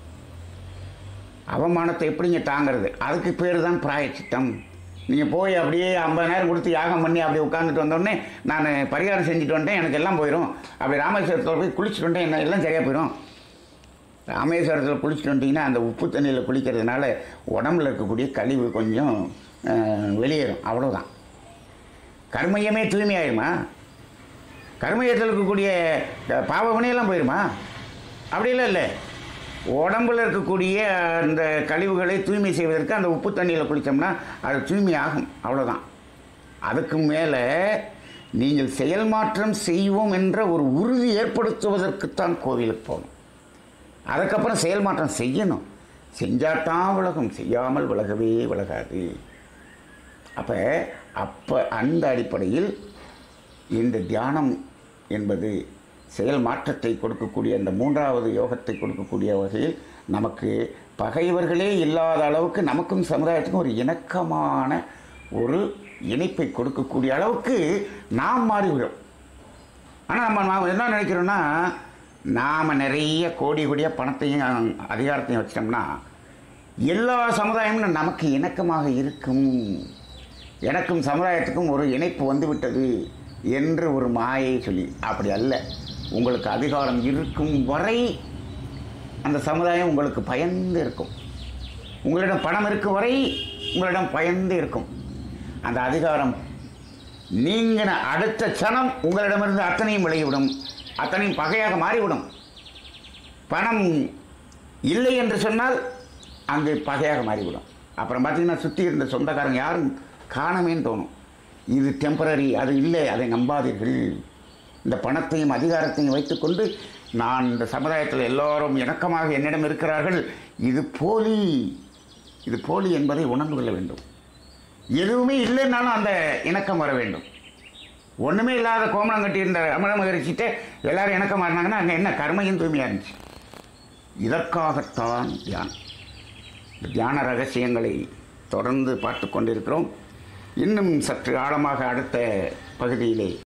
[SPEAKER 1] அவமானத்தை எப்படிங்க தாங்கிறது அதுக்கு பேர் தான் பிராயச்சித்தம் நீங்கள் போய் அப்படியே ஐம்பதாயிரம் கொடுத்து யாகம் பண்ணி அப்படியே உட்காந்துட்டு வந்தோடனே நான் பரிகாரம் செஞ்சுட்டு வந்துட்டேன் எனக்கு எல்லாம் போயிடும் அப்படி ராமேஸ்வரத்தில் போய் குளிச்சுட்டு வந்துட்டேன் என்ன எல்லாம் சரியாக போயிடும் ராமேஸ்வரத்தில் குளிச்சுட்டு வந்துட்டிங்கன்னா அந்த உப்பு தண்ணியில் குளிக்கிறதுனால உடம்புல இருக்கக்கூடிய கழிவு கொஞ்சம் அஹ், வெளியேறும் அவ்வளோதான் கர்மயமே தூய்மையாயிருமா கர்மயத்தில் இருக்கக்கூடிய அஹ், பாவ வினையெல்லாம் போயிருமா அப்படிலாம் இல்லை உடம்புல இருக்கக்கூடிய அந்த கழிவுகளை தூய்மை செய்வதற்கு அந்த உப்பு தண்ணியில் குளித்தோம்னா அது தூய்மையாகும் அவ்வளோதான் அதுக்கு மேலே நீங்கள் செயல் மாற்றம் செய்வோம் என்ற ஒரு உறுதி ஏற்படுத்துவதற்குத்தான் கோவிலுக்கு போகணும் அதுக்கப்புறம் செயல் மாற்றம் செய்யணும் செஞ்சாதான் விலகும் செய்யாமல் விலகவே விலகாது அப்போ அப்போ அந்த அடிப்படையில் இந்த தியானம் என்பது செயல் மாற்றத்தை கொடுக்கக்கூடிய அந்த மூன்றாவது யோகத்தை கொடுக்கக்கூடிய வகையில் நமக்கு பகைவர்களே இல்லாத அளவுக்கு நமக்கும் சமுதாயத்துக்கும் ஒரு இணக்கமான ஒரு இணைப்பை கொடுக்கக்கூடிய அளவுக்கு நாம் மாறிவிடும் ஆனால் நம்ம நாம் என்ன நினைக்கிறோன்னா நாம் நிறைய கோடி கோடியாக பணத்தையும் அதிகாரத்தையும் வச்சிட்டோம்னா எல்லா சமுதாயமும் நமக்கு இணக்கமாக இருக்கும் எனக்கும் சமுதாயத்துக்கும் ஒரு இணைப்பு வந்து விட்டது என்று ஒரு மாயை சொல்லி அப்படி அல்ல உங்களுக்கு அதிகாரம் இருக்கும் வரை அந்த சமுதாயம் உங்களுக்கு பயந்து இருக்கும் உங்களிடம் பணம் இருக்கும் வரை உங்களிடம் பயந்து இருக்கும் அந்த அதிகாரம் நீங்கின அடுத்த சனம் உங்களிடமிருந்து அத்தனையும் விலகிவிடும் அத்தனையும் பகையாக மாறிவிடும் பணம் இல்லை என்று சொன்னால் அங்கு பகையாக மாறிவிடும் அப்புறம் பார்த்தீங்கன்னா சுற்றி இருந்த சொந்தக்காரங்க யாரும் காணமேன்னு தோணும் இது டெம்பரரி அது இல்லை அதை நம்பாதீர்கள் இந்த பணத்தையும் அதிகாரத்தையும் வைத்துக்கொண்டு நான் இந்த சமுதாயத்தில் எல்லோரும் இணக்கமாக என்னிடம் இருக்கிறார்கள் இது போலி இது போலி என்பதை உணர்ந்து கொள்ள வேண்டும் எதுவுமே இல்லைன்னாலும் அந்த இணக்கம் வர வேண்டும் ஒன்றுமே இல்லாத கோமணம் கட்டியிருந்த ரமண மகரிஷிட்ட எல்லாரும் இணக்கம் மாறினாங்கன்னா அங்கே என்ன கர்மையும் தூய்மையாக இருந்துச்சு இதற்காகத்தான் தியானம் இந்த தியான ரகசியங்களை தொடர்ந்து பார்த்து கொண்டிருக்கிறோம் இன்னும் சற்று ஆழமாக அடுத்த பகுதியிலே